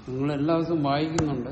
നിങ്ങൾ എല്ലാ ദിവസവും വായിക്കുന്നുണ്ട്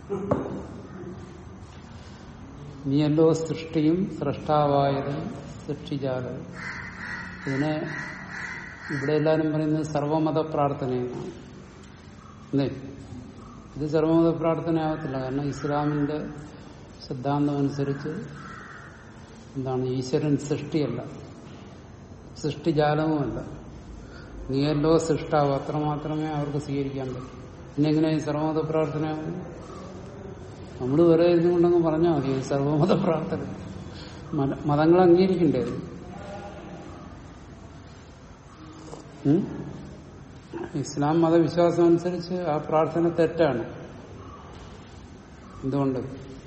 നീയല്ലോ സൃഷ്ടിയും സൃഷ്ടാവായതും സൃഷ്ടിജാലവും ഇതിനെ ഇവിടെ എല്ലാവരും പറയുന്നത് സർവമത പ്രാർത്ഥനയെന്നാണ് അല്ലേ ഇത് സർവമത പ്രാർത്ഥന ആവത്തില്ല കാരണം ഇസ്ലാമിന്റെ സിദ്ധാന്തം അനുസരിച്ച് എന്താണ് ഈശ്വരൻ സൃഷ്ടിയല്ല സൃഷ്ടിജാലവുമല്ല നീയല്ലോ സൃഷ്ടാവ് അത്ര മാത്രമേ അവർക്ക് സ്വീകരിക്കാൻ പറ്റൂ പിന്നെ എങ്ങനെ ഈ സർവമത പ്രാർത്ഥന നമ്മൾ വേറെ ഇരുന്നുകൊണ്ടങ്ങ് പറഞ്ഞാൽ മതി ഇത് സർവമത പ്രാർത്ഥന മത- മതങ്ങൾ അംഗീകരിക്കണ്ടേ അത്? ഉം? ഇസ്ലാം മതവിശ്വാസം അനുസരിച്ച് ആ പ്രാർത്ഥന തെറ്റാണ് എന്തുകൊണ്ട്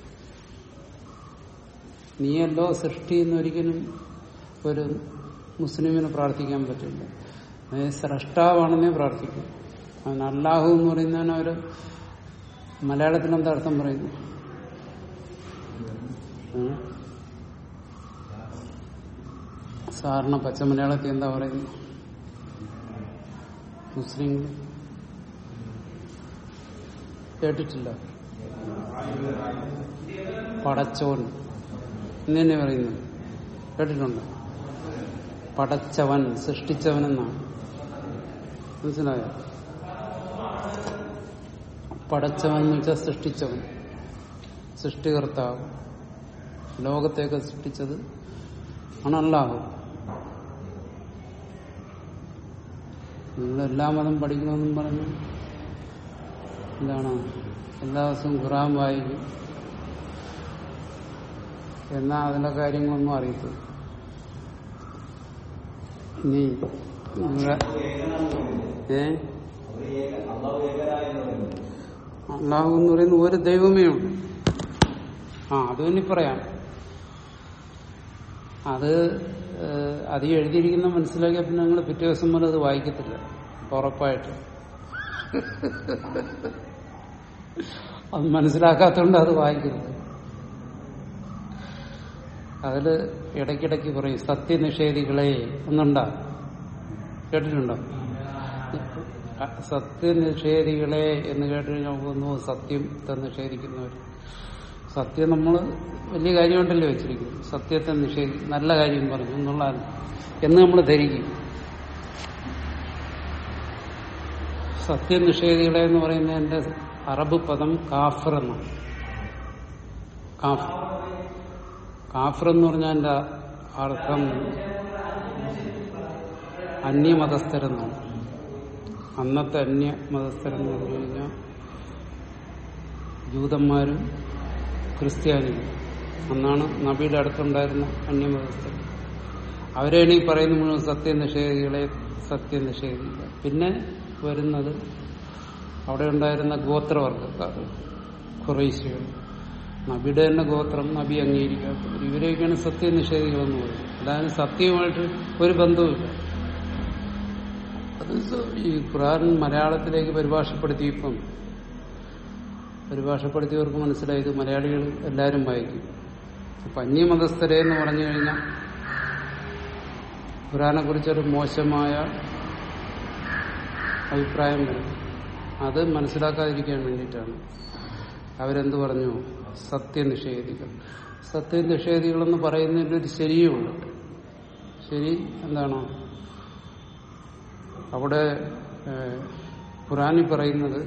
നീയല്ലോ സൃഷ്ടി എന്നൊരിക്കലും ഒരു മുസ്ലിമിന് പ്രാർത്ഥിക്കാൻ പറ്റില്ല അതായത് സ്രഷ്ടാവാണെന്നേ പ്രാർത്ഥിക്കും അവൻ അല്ലാഹു എന്ന് പറയുന്നതിന് അവര് മലയാളത്തിൽ എന്താ അർത്ഥം പറയുന്നു ഉം? സാധാരണ പച്ച മലയാളത്തിൽ എന്താ പറയുന്നു മുസ്ലിങ്ങൾ കേട്ടിട്ടില്ല പടച്ചോൻ എന്ന് തന്നെ പറയുന്നു കേട്ടിട്ടുണ്ടോ പടച്ചവൻ സൃഷ്ടിച്ചവൻ എന്നാണ് മനസ്സിലായോ പടച്ചവൻ എന്ന് വെച്ചാൽ സൃഷ്ടിച്ചവൻ സൃഷ്ടികർത്താവ് ലോകത്തേക്ക് സൃഷ്ടിച്ചത് ആണ് അല്ലാഹു നിങ്ങൾ എല്ലാ മതം പഠിക്കണമെന്നും പറഞ്ഞു എന്താണ് എല്ലാ ദിവസവും ഖുറാൻ വായിക്കും എന്നാ അതിലെ കാര്യങ്ങളൊന്നും അറിയത്തില്ല ഇനി നിങ്ങളെ ഏ അള്ളാഹു എന്ന് പറയുന്ന ഒരു ദൈവമേ ഉള്ളൂ ആ അത് തന്നെ പറയാം അത് ഏഹ്, അത് ഈ എഴുതിയിരിക്കുന്ന മനസ്സിലാക്കിയ പിന്നെ നിങ്ങൾ പിറ്റേ ദിവസം മുതൽ അത് വായിക്കത്തില്ല ഉറപ്പായിട്ട് അത് മനസ്സിലാക്കാത്തതുകൊണ്ട് അത് വായിക്കരുത് അതില് ഇടയ്ക്കിടയ്ക്ക് പറയും സത്യനിഷേധികളെ എന്നുണ്ടാ കേട്ടിട്ടുണ്ടോ സത്യനിഷേധികളെ എന്ന് കേട്ട് കഴിഞ്ഞാൽ നോക്കുന്നു സത്യത്തെ നിഷേധിക്കുന്നവർ സത്യം നമ്മൾ വലിയ കാര്യമുണ്ടല്ലോ വെച്ചിരിക്കുന്നു സത്യത്തെ നിഷേധി നല്ല കാര്യം പറഞ്ഞു എന്നുള്ളതാണ് എന്ന് നമ്മൾ ധരിക്കും സത്യനിഷേധികളെ എന്ന് പറയുന്നതിന്റെ അറബ് പദം കാഫർ എന്നാണ് കാഫർ കാഫർ എന്ന് പറഞ്ഞാൽ എന്റെ അർത്ഥം അന്യമതസ്ഥരെന്നാണ് അന്നത്തെ അന്യമതസ്ഥരെന്ന് പറഞ്ഞു കഴിഞ്ഞാൽ ജൂതന്മാരും ക്രിസ്ത്യാനിയും അന്നാണ് നബിയുടെ അടുത്തുണ്ടായിരുന്ന അന്യമതസ്ഥർ അവരെയാണ് ഈ പറയുന്ന മുഴുവൻ സത്യനിഷേധികളെ സത്യനിഷേധിക്കുക പിന്നെ വരുന്നത് അവിടെ ഉണ്ടായിരുന്ന ഗോത്രവർഗക്കാർ കുറേശ്യകൾ നബിയുടെ തന്നെ ഗോത്രം നബി അംഗീകരിക്കാത്തവർ ഇവരെയൊക്കെയാണ് സത്യനിഷേധികളെന്ന് പറയുന്നത് അതായത് സത്യവുമായിട്ട് ഒരു ബന്ധവുമില്ല അത് ഈ ഖുറാൻ മലയാളത്തിലേക്ക് പരിഭാഷപ്പെടുത്തിയപ്പം പരിഭാഷപ്പെടുത്തിയവർക്ക് മനസ്സിലായത് മലയാളികൾ എല്ലാവരും വായിക്കും അപ്പൊ അന്യമതസ്ഥരെ എന്ന് പറഞ്ഞു കഴിഞ്ഞാൽ ഖുറാനെ കുറിച്ചൊരു മോശമായ അഭിപ്രായം വരും അത് മനസ്സിലാക്കാതിരിക്കാൻ വേണ്ടിയിട്ടാണ് അവരെന്ത് പറഞ്ഞു സത്യനിഷേധികൾ സത്യനിഷേധികളെന്ന് പറയുന്നതിൽ ഒരു ശരിയുമുണ്ട് ശരി എന്താണോ അവിടെ ഏഹ്, ഖുറാനിൽ പറയുന്നത്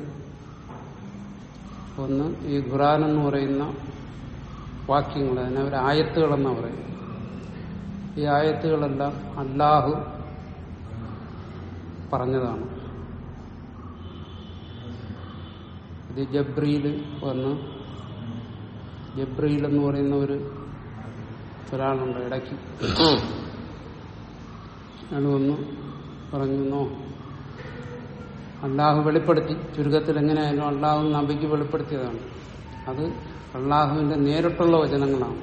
ഒന്ന് ഈ ഖുറാൻ എന്ന് പറയുന്ന വാക്യങ്ങൾ അതിനെ അവർ ആയത്തുകളെന്നാണ് പറയുന്നത് ഈ ആയത്തുകളെല്ലാം അല്ലാഹു പറഞ്ഞതാണ് ഇത് ജബ്രിയിൽ വന്ന് ജബ്രിയിൽ എന്ന് പറയുന്ന ഒരു ഒരാളുണ്ട് ഇടയ്ക്ക് അയാൾ വന്ന് പറഞ്ഞോ അള്ളാഹു വെളിപ്പെടുത്തി ചുരുക്കത്തിൽ എങ്ങനെയായാലും അള്ളാഹു നബിക്ക് വെളിപ്പെടുത്തിയതാണ് അത് അള്ളാഹുവിന്റെ നേരിട്ടുള്ള വചനങ്ങളാണ്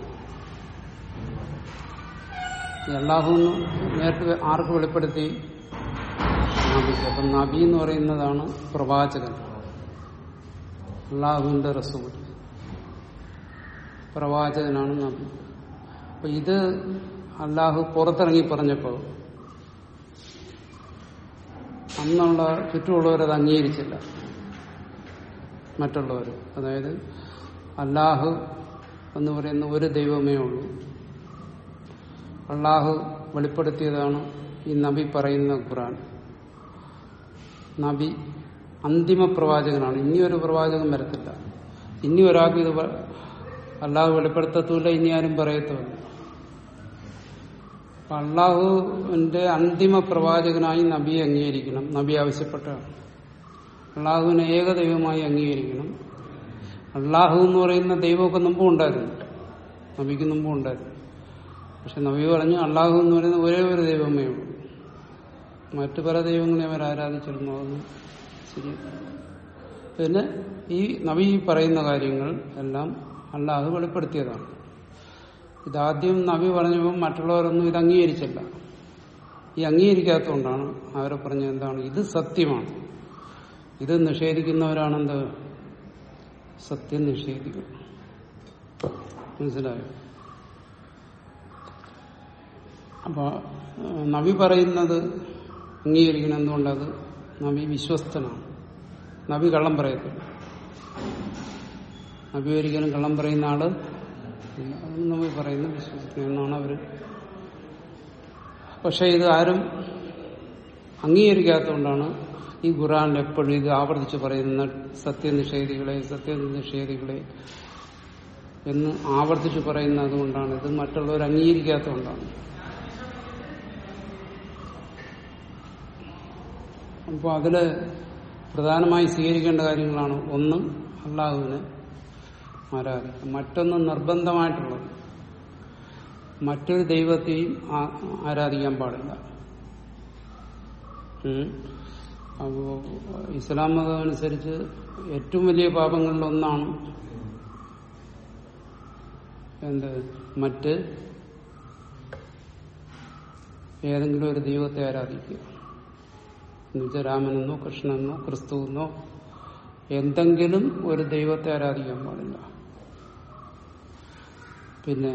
ഈ അള്ളാഹു നേരിട്ട് ആർക്ക് വെളിപ്പെടുത്തി നബിക്ക് അപ്പം നബി എന്ന് പറയുന്നതാണ് പ്രവാചകൻ അള്ളാഹുവിന്റെ റസൂൽ പ്രവാചകനാണ് നബി അപ്പൊ ഇത് അള്ളാഹു പുറത്തിറങ്ങി പറഞ്ഞപ്പോ അന്നുള്ള ചുറ്റുമുള്ളവരത് അംഗീകരിച്ചില്ല മറ്റുള്ളവർ അതായത് അല്ലാഹു എന്ന് പറയുന്ന ഒരു ദൈവമേ ഉള്ളൂ അള്ളാഹു വെളിപ്പെടുത്തിയതാണ് ഈ നബി പറയുന്ന ഖുറാൻ നബി അന്തിമ പ്രവാചകനാണ് ഇനിയൊരു പ്രവാചകൻ വരത്തില്ല ഇനി ഒരാൾക്ക് ഇത് വ- അള്ളാഹു വെളിപ്പെടുത്തത്തുമില്ല ഇനി ആരും പറയത്തുമില്ല അപ്പൊ അള്ളാഹുവിന്റെ അന്തിമ പ്രവാചകനായി നബിയെ അംഗീകരിക്കണം നബി ആവശ്യപ്പെട്ടാണ് അള്ളാഹുവിനെ ഏകദൈവമായി അംഗീകരിക്കണം അള്ളാഹു എന്ന് പറയുന്ന ദൈവമൊക്കെ മുമ്പും ഉണ്ടായിരുന്നു നബിക്ക് മുമ്പും ഉണ്ടായിരുന്നു പക്ഷെ നബി പറഞ്ഞു അള്ളാഹു എന്ന് പറയുന്ന ഒരേ ഒരു ദൈവമേ ഉള്ളൂ മറ്റു പല ദൈവങ്ങളെ അവർ ആരാധിച്ചിരുന്നു അതൊന്നും ശരിയല്ല പിന്നെ ഈ നബി പറയുന്ന കാര്യങ്ങൾ എല്ലാം അള്ളാഹു വെളിപ്പെടുത്തിയതാണ് ഇതാദ്യം നബി പറഞ്ഞപ്പോൾ മറ്റുള്ളവരൊന്നും ഇത് അംഗീകരിച്ചില്ല ഈ അംഗീകരിക്കാത്തതുകൊണ്ടാണ് അവരെ പറഞ്ഞത് എന്താണ് ഇത് സത്യമാണ് ഇത് നിഷേധിക്കുന്നവരാണെന്ത് സത്യം നിഷേധിക്കും മനസ്സിലായോ അപ്പൊ ഏഹ്, നബി പറയുന്നത് അംഗീകരിക്കണം എന്തുകൊണ്ടത് നബി വിശ്വസ്തനാണ് നബി കള്ളം പറയത്തില്ല നബി ഒരിക്കലും കള്ളം പറയുന്ന ആള് ഇല്ല. അത് നബി പറയുന്നത് വിശ്വസിക്കണം എന്നാണ് അവര് പക്ഷെ ഇത് ആരും അംഗീകരിക്കാത്തതുകൊണ്ടാണ് ഈ ഖുറാനിൽ എപ്പോഴും ഇത് ആവർത്തിച്ച് പറയുന്ന സത്യനിഷേധികളെ സത്യനിഷേധികളെ എന്ന് ആവർത്തിച്ച് പറയുന്നത് കൊണ്ടാണ് ഇത് മറ്റുള്ളവർ അംഗീകരിക്കാത്തതുകൊണ്ടാണ് അപ്പോൾ അതില് പ്രധാനമായി സ്വീകരിക്കേണ്ട കാര്യങ്ങളാണ് ഒന്ന് അള്ളാഹുവിനെ ആരാധിക്കുക മറ്റൊന്ന് നിർബന്ധമായിട്ടുള്ളത് മറ്റൊരു ദൈവത്തെയും ആ- ആരാധിക്കാൻ പാടില്ല ഉം. അപ്പോ ഇസ്ലാം മതം അനുസരിച്ച് ഏറ്റവും വലിയ പാപങ്ങളിൽ ഒന്നാണ് എന്ത് മറ്റ് ഏതെങ്കിലും ഒരു ദൈവത്തെ ആരാധിക്കുക എന്നുവെച്ചാൽ രാമനെന്നോ കൃഷ്ണനെന്നോ ക്രിസ്തുവെന്നോ എന്തെങ്കിലും ഒരു ദൈവത്തെ ആരാധിക്കാൻ പാടില്ല പിന്നെ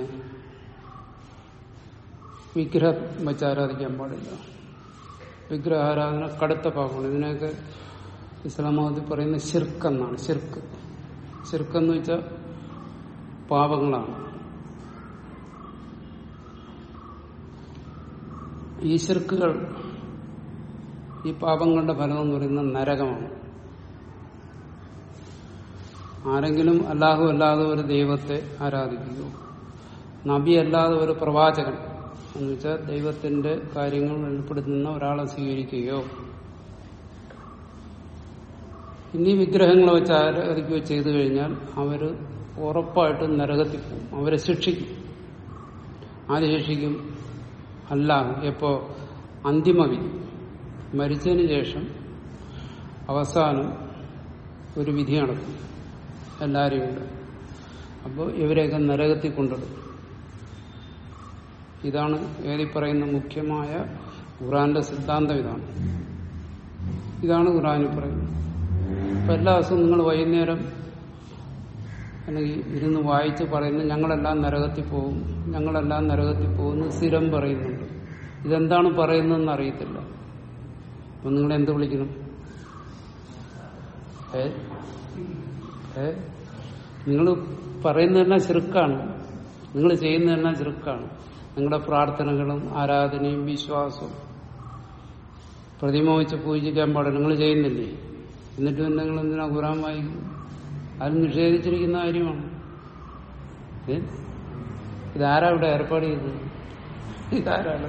വിഗ്രഹം വെച്ച് ആരാധിക്കാൻ പാടില്ല വിഗ്രഹാരാധന കടുത്ത പാപമാണ് ഇതിനൊക്കെ ഇസ്ലാം മതത്തിൽ പറയുന്ന ശിർക്ക് എന്നാണ് ശിർക്ക് ശിർക്ക് എന്ന് വെച്ചാൽ പാപങ്ങളാണ് ഈ ശിർക്കുകൾ ഈ പാപങ്ങളുടെ ഫലം എന്ന് പറയുന്നത് നരകമാണ് ആരെങ്കിലും അല്ലാഹു അല്ലാതെ ഒരു ദൈവത്തെ ആരാധിക്കുകയോ നബി അല്ലാതെ ഒരു പ്രവാചകൻ എന്ന് വെച്ചാൽ ദൈവത്തിന്റെ കാര്യങ്ങൾ വെളിപ്പെടുത്തുന്ന ഒരാളെ സ്വീകരിക്കുകയോ ഇനി വിഗ്രഹങ്ങളെ വെച്ച് ആരാധിക്കുകയോ ചെയ്തു കഴിഞ്ഞാൽ അവര് ഉറപ്പായിട്ടും നരകത്തിൽ പോകും അവരെ ശിക്ഷിക്കും ആര് ശിക്ഷിക്കും അല്ലാഹു എപ്പോ അന്തിമവിധി മരിച്ചതിന് ശേഷം അവസാനം ഒരു വിധി നടക്കും എല്ലാവരെയും കൂടെ അപ്പോൾ ഇവരെയൊക്കെ നരകത്തിൽ കൊണ്ടിടും ഇതാണ് ഏതി പറയുന്ന മുഖ്യമായ ഖുറാന്റെ സിദ്ധാന്തം ഇതാണ് ഇതാണ് ഖുറാനിൽ പറയുന്നത് അപ്പൊ എല്ലാ ദിവസവും നിങ്ങൾ വൈകുന്നേരം അല്ലെങ്കിൽ ഇരുന്ന് വായിച്ച് പറയുന്നത് ഞങ്ങളെല്ലാം നരകത്തിൽ പോകും ഞങ്ങളെല്ലാം നരകത്തിൽ പോകുന്നു സ്ഥിരം പറയുന്നുണ്ട് ഇതെന്താണ് പറയുന്നതെന്ന് അറിയത്തില്ല അപ്പൊ നിങ്ങൾ എന്ത് വിളിക്കണം ഏ ഏ നിങ്ങൾ പറയുന്നതെല്ലാം ചെറുക്കാണ് നിങ്ങൾ ചെയ്യുന്നതെല്ലാം ചെറുക്കാണ് നിങ്ങളുടെ പ്രാർത്ഥനകളും ആരാധനയും വിശ്വാസവും പ്രതിമ വെച്ച് പൂജിക്കാൻ പാടില്ല നിങ്ങൾ ചെയ്യുന്നില്ലേ എന്നിട്ട് പിന്നെ നിങ്ങൾ എന്തിനാ ഖുറാൻ വായിക്കും അത് നിഷേധിച്ചിരിക്കുന്ന കാര്യമാണ് ഏ? ഇതാരാ ഇവിടെ ഏർപ്പാട് ചെയ്തത് ഇതാരാണ്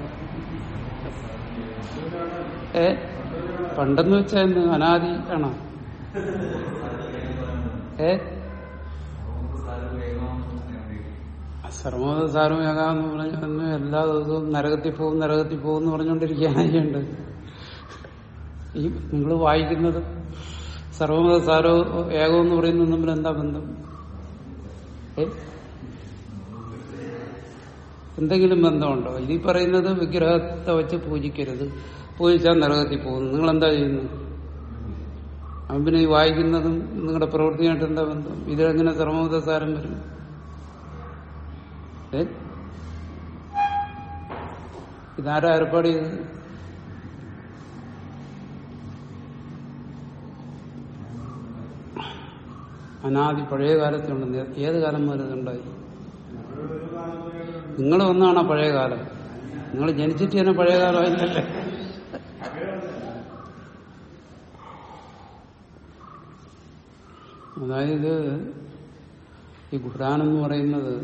ഏ പണ്ടെന്ന് വെച്ചാൽ എന്ത് അനാദി ആണോ ഏ സർവമത സാരമേകാന്ന് പറഞ്ഞു എല്ലാ ദിവസവും നരകത്തിൽ പോകും നരകത്തിൽ പോകും എന്ന് പറഞ്ഞുകൊണ്ടിരിക്കുകയാണ് ഈ നിങ്ങൾ വായിക്കുന്നത് സർവമത സാരോ ഏകം എന്ന് പറയുന്നത് തമ്മിൽ എന്താ ബന്ധം ഏ എന്തെങ്കിലും ബന്ധമുണ്ടോ ഇതിൽ പറയുന്നത് വിഗ്രഹത്തെ വെച്ച് പൂജിക്കരുത് പൂജിച്ചാൽ നരകത്തിൽ പോകുന്നു നിങ്ങൾ എന്താ ചെയ്യുന്നത് അവൻ പിന്നെ ഈ വായിക്കുന്നതും നിങ്ങളുടെ പ്രവൃത്തിയായിട്ട് എന്താ ബന്ധം ഇതിലെങ്ങനെ സർവമത സാരം വരും ഏ ഇതാരാ ഏർപ്പാട് ചെയ്തത് അനാദി പഴയ കാലത്തുണ്ട് ഏത് കാലം മുതൽ ഇതുണ്ടായി നിങ്ങൾ വന്നാണ് ആ പഴയ കാലം നിങ്ങൾ ജനിച്ചിട്ട് തന്നെ പഴയ കാലമായിട്ടല്ലേ അതായത് ഈ ഖുർആൻ എന്ന് പറയുന്നത്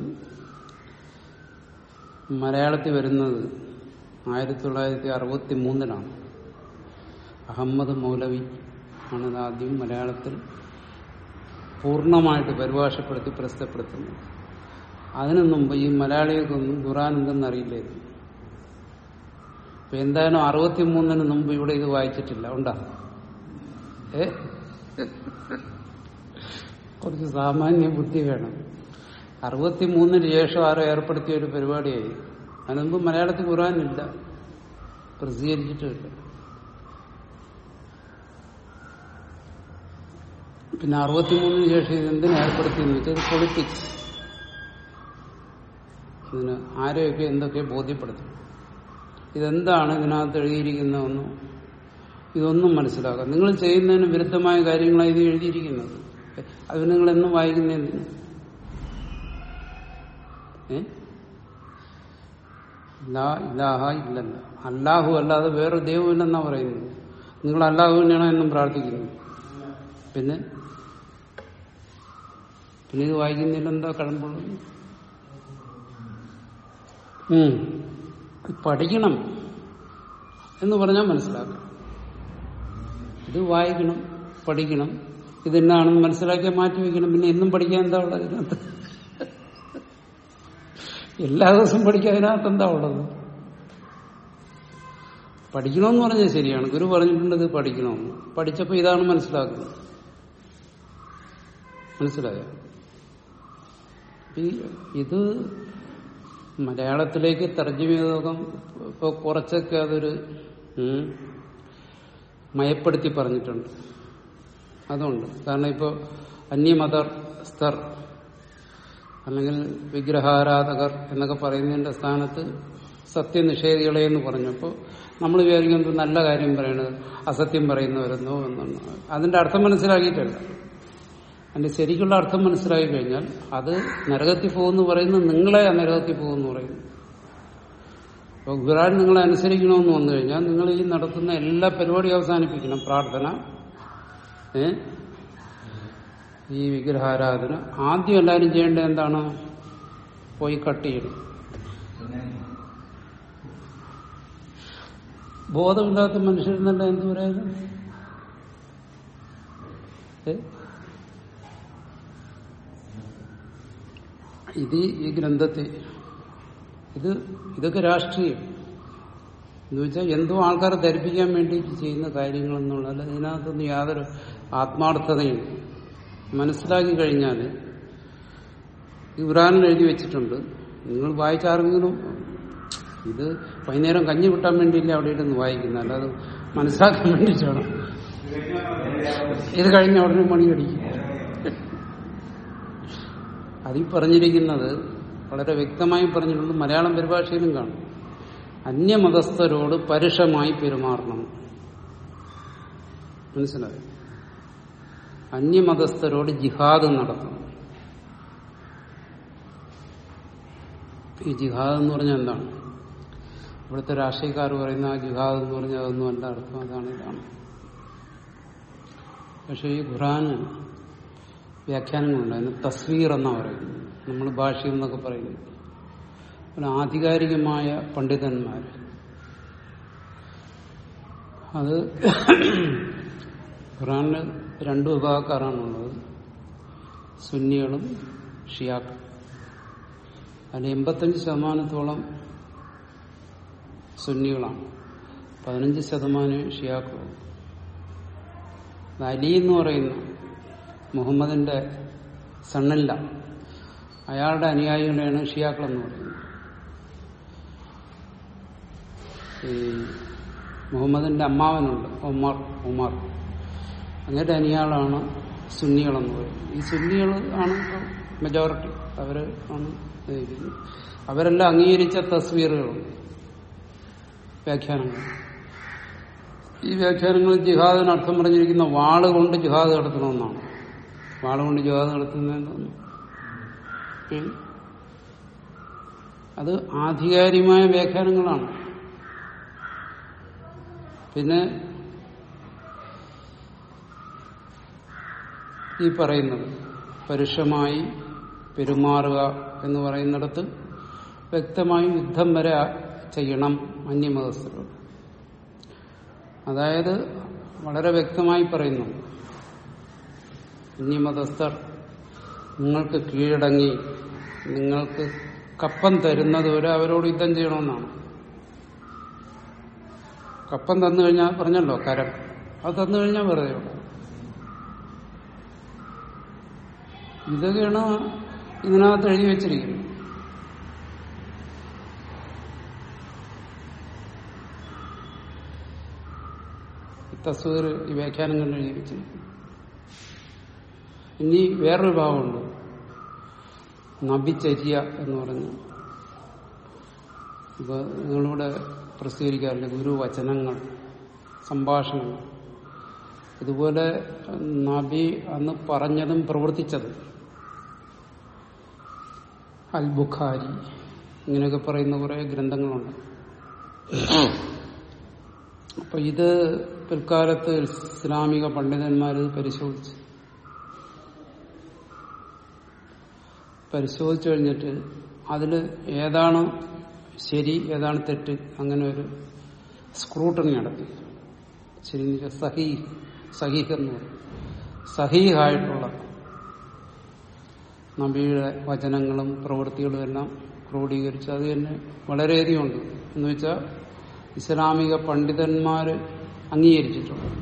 മലയാളത്തിൽ വരുന്നത് ആയിരത്തി തൊള്ളായിരത്തി അറുപത്തി മൂന്നിലാണ് അഹമ്മദ് മൗലവി ആണ് ഇത് ആദ്യം മലയാളത്തിൽ പൂർണ്ണമായിട്ട് പരിഭാഷപ്പെടുത്തി പ്രസിദ്ധപ്പെടുത്തുന്നത് അതിനു മുമ്പ് ഈ മലയാളികൾക്കൊന്നും ഖുറാൻ എന്തെന്ന് അറിയില്ലായിരുന്നു അപ്പൊ എന്തായാലും അറുപത്തിമൂന്നിന് മുമ്പ് ഇവിടെ ഇത് വായിച്ചിട്ടില്ല ഉണ്ടാ ഏ കുറച്ച് സാമാന്യ ബുദ്ധി വേണം അറുപത്തിമൂന്നിന് ശേഷം ആരോ ഏർപ്പെടുത്തിയ ഒരു പരിപാടിയായി അതിന് മുമ്പ് മലയാളത്തിൽ ഖുറാനില്ല പ്രസിദ്ധീകരിച്ചിട്ടുമില്ല പിന്നെ അറുപത്തിമൂന്നിന് ശേഷം ഇത് എന്തിനു ഏർപ്പെടുത്തിയെന്ന് വെച്ചാൽ ഇത് പൊളിറ്റിക്സ് ഇതിന് ആരെയൊക്കെ എന്തൊക്കെ ബോധ്യപ്പെടുത്തും ഇതെന്താണ് ഇതിനകത്ത് എഴുതിയിരിക്കുന്നതെന്നോ ഇതൊന്നും മനസ്സിലാക്കാം നിങ്ങൾ ചെയ്യുന്നതിന് വിരുദ്ധമായ കാര്യങ്ങളാണ് ഇത് എഴുതിയിരിക്കുന്നത് അത് നിങ്ങൾ എന്നും വായിക്കുന്നതിന് ഏ ലാ ഇലാഹ ഇല്ലല്ല അല്ലാഹു അല്ലാതെ വേറെ ദൈവമില്ലെന്നാ പറയുന്നത് നിങ്ങൾ അല്ലാഹുവിനാണോ എന്നും പ്രാർത്ഥിക്കുന്നു പിന്നെ പിന്നെ ഇത് വായിക്കുന്നതിൽ എന്താ കഴമ്പുള്ളത് ഉം. പഠിക്കണം എന്ന് പറഞ്ഞാൽ മനസ്സിലാക്കണം ഇത് വായിക്കണം പഠിക്കണം ഇതെന്നാണെന്ന് മനസ്സിലാക്കിയാൽ മാറ്റി വെക്കണം പിന്നെ എന്നും പഠിക്കാൻ എന്താ ഉള്ളത് ഇതിനകത്ത് എല്ലാ ദിവസവും പഠിക്കാൻ അതിനകത്ത് എന്താ ഉള്ളത് പഠിക്കണമെന്ന് പറഞ്ഞാൽ ശരിയാണ് ഗുരു പറഞ്ഞിട്ടുണ്ട് ഇത് പഠിക്കണമെന്ന് പഠിച്ചപ്പോൾ ഇതാണ് മനസ്സിലാക്കുന്നത് മനസ്സിലായോ ഈ- ഇത് മലയാളത്തിലേക്ക് തർജ്ജമ ചെയ്തോകം ഇപ്പൊ കുറച്ചൊക്കെ അതൊരു ഉം, മയപ്പെടുത്തി പറഞ്ഞിട്ടുണ്ട് അതുണ്ട് കാരണം ഇപ്പോൾ അന്യമതസ്ഥർ അല്ലെങ്കിൽ വിഗ്രഹാരാധകർ എന്നൊക്കെ പറയുന്നതിന്റെ സ്ഥാനത്ത് സത്യനിഷേധികളെ എന്ന് പറഞ്ഞപ്പോൾ നമ്മൾ വിചാരിക്കുന്നത് നല്ല കാര്യം പറയണത് അസത്യം പറയുന്നവരെന്നോ എന്നാണ് അതിന്റെ അർത്ഥം മനസ്സിലാക്കിയിട്ടല്ല അതിന്റെ ശരിക്കുള്ള അർത്ഥം മനസ്സിലാക്കി കഴിഞ്ഞാൽ അത് നരകത്തിൽ പോകുന്നു പറയുന്നത് നിങ്ങളെ ആ നരകത്തിൽ പോകുന്നു പറയുന്നു അപ്പോൾ ഖുറാൻ നിങ്ങളെ അനുസരിക്കണമെന്ന് വന്നു കഴിഞ്ഞാൽ നിങ്ങൾ ഈ നടത്തുന്ന എല്ലാ പരിപാടിയും അവസാനിപ്പിക്കണം പ്രാർത്ഥന ഏ ഈ വിഗ്രഹാരാധന ആദ്യം എല്ലാവരും ചെയ്യേണ്ടത് എന്താണ് പോയി കട്ട് ചെയ്യണം ബോധമില്ലാത്ത മനുഷ്യരെന്നല്ല എന്ത് പറയുന്നത് ഏ ഇത് ഈ ഗ്രന്ഥത്തെ ഇത് ഇതൊക്കെ രാഷ്ട്രീയം എന്ന് വെച്ചാൽ എന്തോ ആൾക്കാരെ ധരിപ്പിക്കാൻ വേണ്ടിയിട്ട് ചെയ്യുന്ന കാര്യങ്ങളെന്നുള്ളത് ഇതിനകത്തൊന്നും യാതൊരു ആത്മാർത്ഥതയും മനസ്സിലാക്കി കഴിഞ്ഞാൽ ഈ ഖുറാനിൽ എഴുതി വെച്ചിട്ടുണ്ട് നിങ്ങൾ വായിച്ചാർക്കെങ്കിലും ഇത് വൈകുന്നേരം കഞ്ഞി കിട്ടാൻ വേണ്ടിയില്ല അവിടെ ഇരുന്ന് വായിക്കുന്നത് അല്ലാതെ മനസ്സിലാക്കാൻ വേണ്ടിയിട്ടാണ് ഇത് കഴിഞ്ഞ ഉടനെ മണി അടിക്കും അതിൽ പറഞ്ഞിരിക്കുന്നത് വളരെ വ്യക്തമായി പറഞ്ഞിട്ടുണ്ട് മലയാളം പരിഭാഷയിലും കാണും അന്യമതസ്ഥരോട് പരുഷമായി പെരുമാറണം മനസ്സിലായോ അന്യമതസ്ഥരോട് ജിഹാദ് നടത്തണം ഈ ജിഹാദ് എന്ന് പറഞ്ഞാൽ എന്താണ് ഇവിടുത്തെ രാഷ്ട്രീയക്കാർ പറയുന്ന ആ ജിഹാദ് എന്ന് പറഞ്ഞാൽ അതൊന്നും അല്ല അർത്ഥം അതാണ് ഇതാണ് പക്ഷെ ഈ ഖുറാന് വ്യാഖ്യാനങ്ങളുണ്ട് അതിന് തസ്വീർ എന്നാ പറയുന്നത് നമ്മൾ ഭാഷ എന്നൊക്കെ പറയുന്നത് പിന്നെ ആധികാരികമായ പണ്ഡിതന്മാർ അത് ഖുറാനിൽ രണ്ടു വിഭാഗക്കാരാണുള്ളത് സുന്നികളും ഷിയാക്കളും അതിൽ എൺപത്തഞ്ച് ശതമാനത്തോളം സുന്നികളാണ് പതിനഞ്ച് ശതമാനം ഷിയാക്കളും അലി എന്ന് പറയുന്ന മുഹമ്മദിന്റെ സണ്ണില്ല അയാളുടെ അനുയായികളെയാണ് ഷിയാക്കൾ എന്ന് പറയുന്നത് ഈ മുഹമ്മദിന്റെ അമ്മാവനുണ്ട് ഉമർ ഉമർ അങ്ങനത്തെ അനുയാളാണ് സുന്നികളെന്ന് പറയുന്നത് ഈ സുന്നികൾ ആണ് മെജോറിറ്റി അവര് ആണ് നയിക്കുന്നത്. അവരെല്ലാം അംഗീകരിച്ച തസ്വീറുകളുണ്ട് വ്യാഖ്യാനങ്ങൾ ഈ വ്യാഖ്യാനങ്ങളിൽ ജിഹാദിന് അർത്ഥം പറഞ്ഞിരിക്കുന്ന വാള് കൊണ്ട് ജിഹാദ് നടത്തണമെന്നാണ് വാളുകൊണ്ട് ജ്വാത നടത്തുന്നതെന്ന് തോന്നുന്നു ഉം. അത് ആധികാരികമായ വ്യാഖ്യാനങ്ങളാണ് പിന്നെ ഈ പറയുന്നത് പരുഷമായി പെരുമാറുക എന്ന് പറയുന്നിടത്ത് വ്യക്തമായും യുദ്ധം വരെ ചെയ്യണം അന്യമതസ്ഥരോട് അതായത് വളരെ വ്യക്തമായി പറയുന്നു അന്യമതസ്ഥർ നിങ്ങൾക്ക് കീഴടങ്ങി നിങ്ങൾക്ക് കപ്പം തരുന്നത് വരെ അവരോട് യുദ്ധം ചെയ്യണമെന്നാണ് കപ്പം തന്നു കഴിഞ്ഞാൽ പറഞ്ഞല്ലോ കരം അത് തന്നു കഴിഞ്ഞാൽ വെറുതെ ഉള്ളൂ ഇതൊക്കെയാണ് ഇതിനകത്ത് എഴുതി വെച്ചിരിക്കുന്നത് തസ്വീർ ഈ വ്യാഖ്യാനങ്ങളിൽ എഴുതി വെച്ചിരിക്കുന്നു ഇനി വേറൊരു ഭാഗമുണ്ട് നബിചര്യ എന്ന് പറഞ്ഞു ഇപ്പൊ നിങ്ങളിവിടെ പ്രസിദ്ധീകരിക്കാറില്ല ഗുരുവചനങ്ങൾ സംഭാഷണങ്ങൾ ഇതുപോലെ നബി അന്ന് പറഞ്ഞതും പ്രവർത്തിച്ചതും അൽ ബുഖാരി ഇങ്ങനെയൊക്കെ പറയുന്ന കുറെ ഗ്രന്ഥങ്ങളുണ്ട് അപ്പൊ ഇത് പിൽക്കാലത്ത് ഇസ്ലാമിക പണ്ഡിതന്മാർ ഇത് പരിശോധിച്ചു പരിശോധിച്ചു കഴിഞ്ഞിട്ട് അതിൽ ഏതാണ് ശരി ഏതാണ് തെറ്റ് അങ്ങനെ ഒരു സ്ക്രൂട്ടണി നടത്തി ശരി എന്ന് വെച്ചാൽ സഹീ സഹീഹ് എന്ന് പറയും സഹീഹായിട്ടുള്ള നബിയുടെ വചനങ്ങളും പ്രവൃത്തികളും എല്ലാം ക്രോഡീകരിച്ച് അത് തന്നെ വളരെയധികം ഉണ്ട് എന്ന് വെച്ചാൽ ഇസ്ലാമിക പണ്ഡിതന്മാർ അംഗീകരിച്ചിട്ടുണ്ട്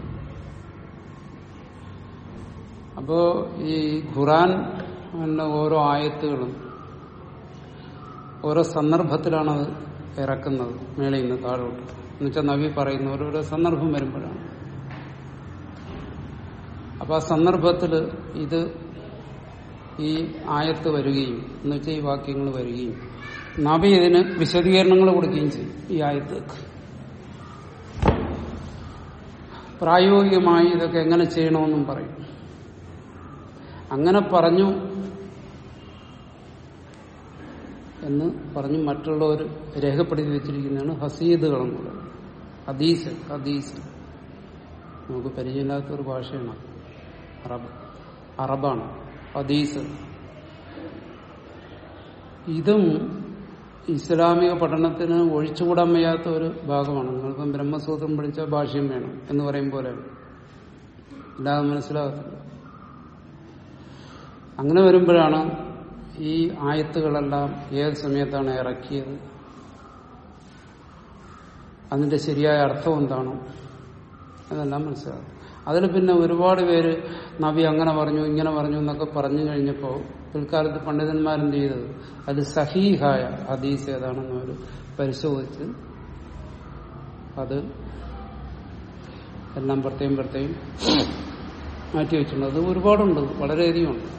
അപ്പോ ഈ ഖുറാൻ എന്ന ഓരോ ആയത്തുകളും ഓരോ സന്ദർഭത്തിലാണ് അത് ഇറക്കുന്നത് മേളയിൽ നിന്ന് താഴോട്ട് എന്നുവെച്ചാൽ നബി പറയുന്ന ഓരോരോ സന്ദർഭം വരുമ്പോഴാണ് അപ്പൊ ആ സന്ദർഭത്തിൽ ഇത് ഈ ആയത്ത് വരികയും എന്നുവെച്ചാൽ ഈ വാക്യങ്ങൾ വരികയും നബി ഇതിന് വിശദീകരണങ്ങൾ കൊടുക്കുകയും ചെയ്യും ഈ ആയത്ത് പ്രായോഗികമായി ഇതൊക്കെ എങ്ങനെ ചെയ്യണമെന്നും പറയും അങ്ങനെ പറഞ്ഞു എന്ന് പറഞ്ഞ് മറ്റുള്ളവർ രേഖപ്പെടുത്തി വെച്ചിരിക്കുന്നതാണ് ഹസീദുകൾ എന്നുള്ളത് ഹദീസ് ഹദീസ് നമുക്ക് പരിചയമില്ലാത്ത ഒരു ഭാഷയാണ് അറബ് അറബാണ് ഹദീസ് ഇതും ഇസ്ലാമിക പഠനത്തിന് ഒഴിച്ചുകൂടാൻ വയ്യാത്ത ഒരു ഭാഗമാണ് നിങ്ങളിപ്പം ബ്രഹ്മസൂത്രം പഠിച്ച ഭാഷ്യം വേണം എന്ന് പറയും പോലെ ഇല്ലാതെ മനസ്സിലാകത്തില്ല അങ്ങനെ വരുമ്പോഴാണ് ഈ ആയത്തുകളെല്ലാം ഏത് സമയത്താണ് ഇറക്കിയത് അതിന്റെ ശരിയായ അർത്ഥം എന്താണ് അതെല്ലാം മനസ്സിലാകും അതിൽ പിന്നെ ഒരുപാട് പേര് നബി അങ്ങനെ പറഞ്ഞു ഇങ്ങനെ പറഞ്ഞു എന്നൊക്കെ പറഞ്ഞു കഴിഞ്ഞപ്പോൾ പിൽക്കാലത്ത് പണ്ഡിതന്മാരെന്ത് ചെയ്തത് അത് സഹീഹായ ഹദീസ് ഏതാണെന്ന് അവർ പരിശോധിച്ച് അത് എല്ലാം പ്രത്യേകം പ്രത്യേകം മാറ്റിവെച്ചിട്ടുണ്ട് അത് ഒരുപാടുണ്ട് വളരെയധികം ഉണ്ട്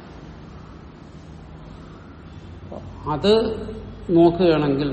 അത് നോക്കുകയാണെങ്കിൽ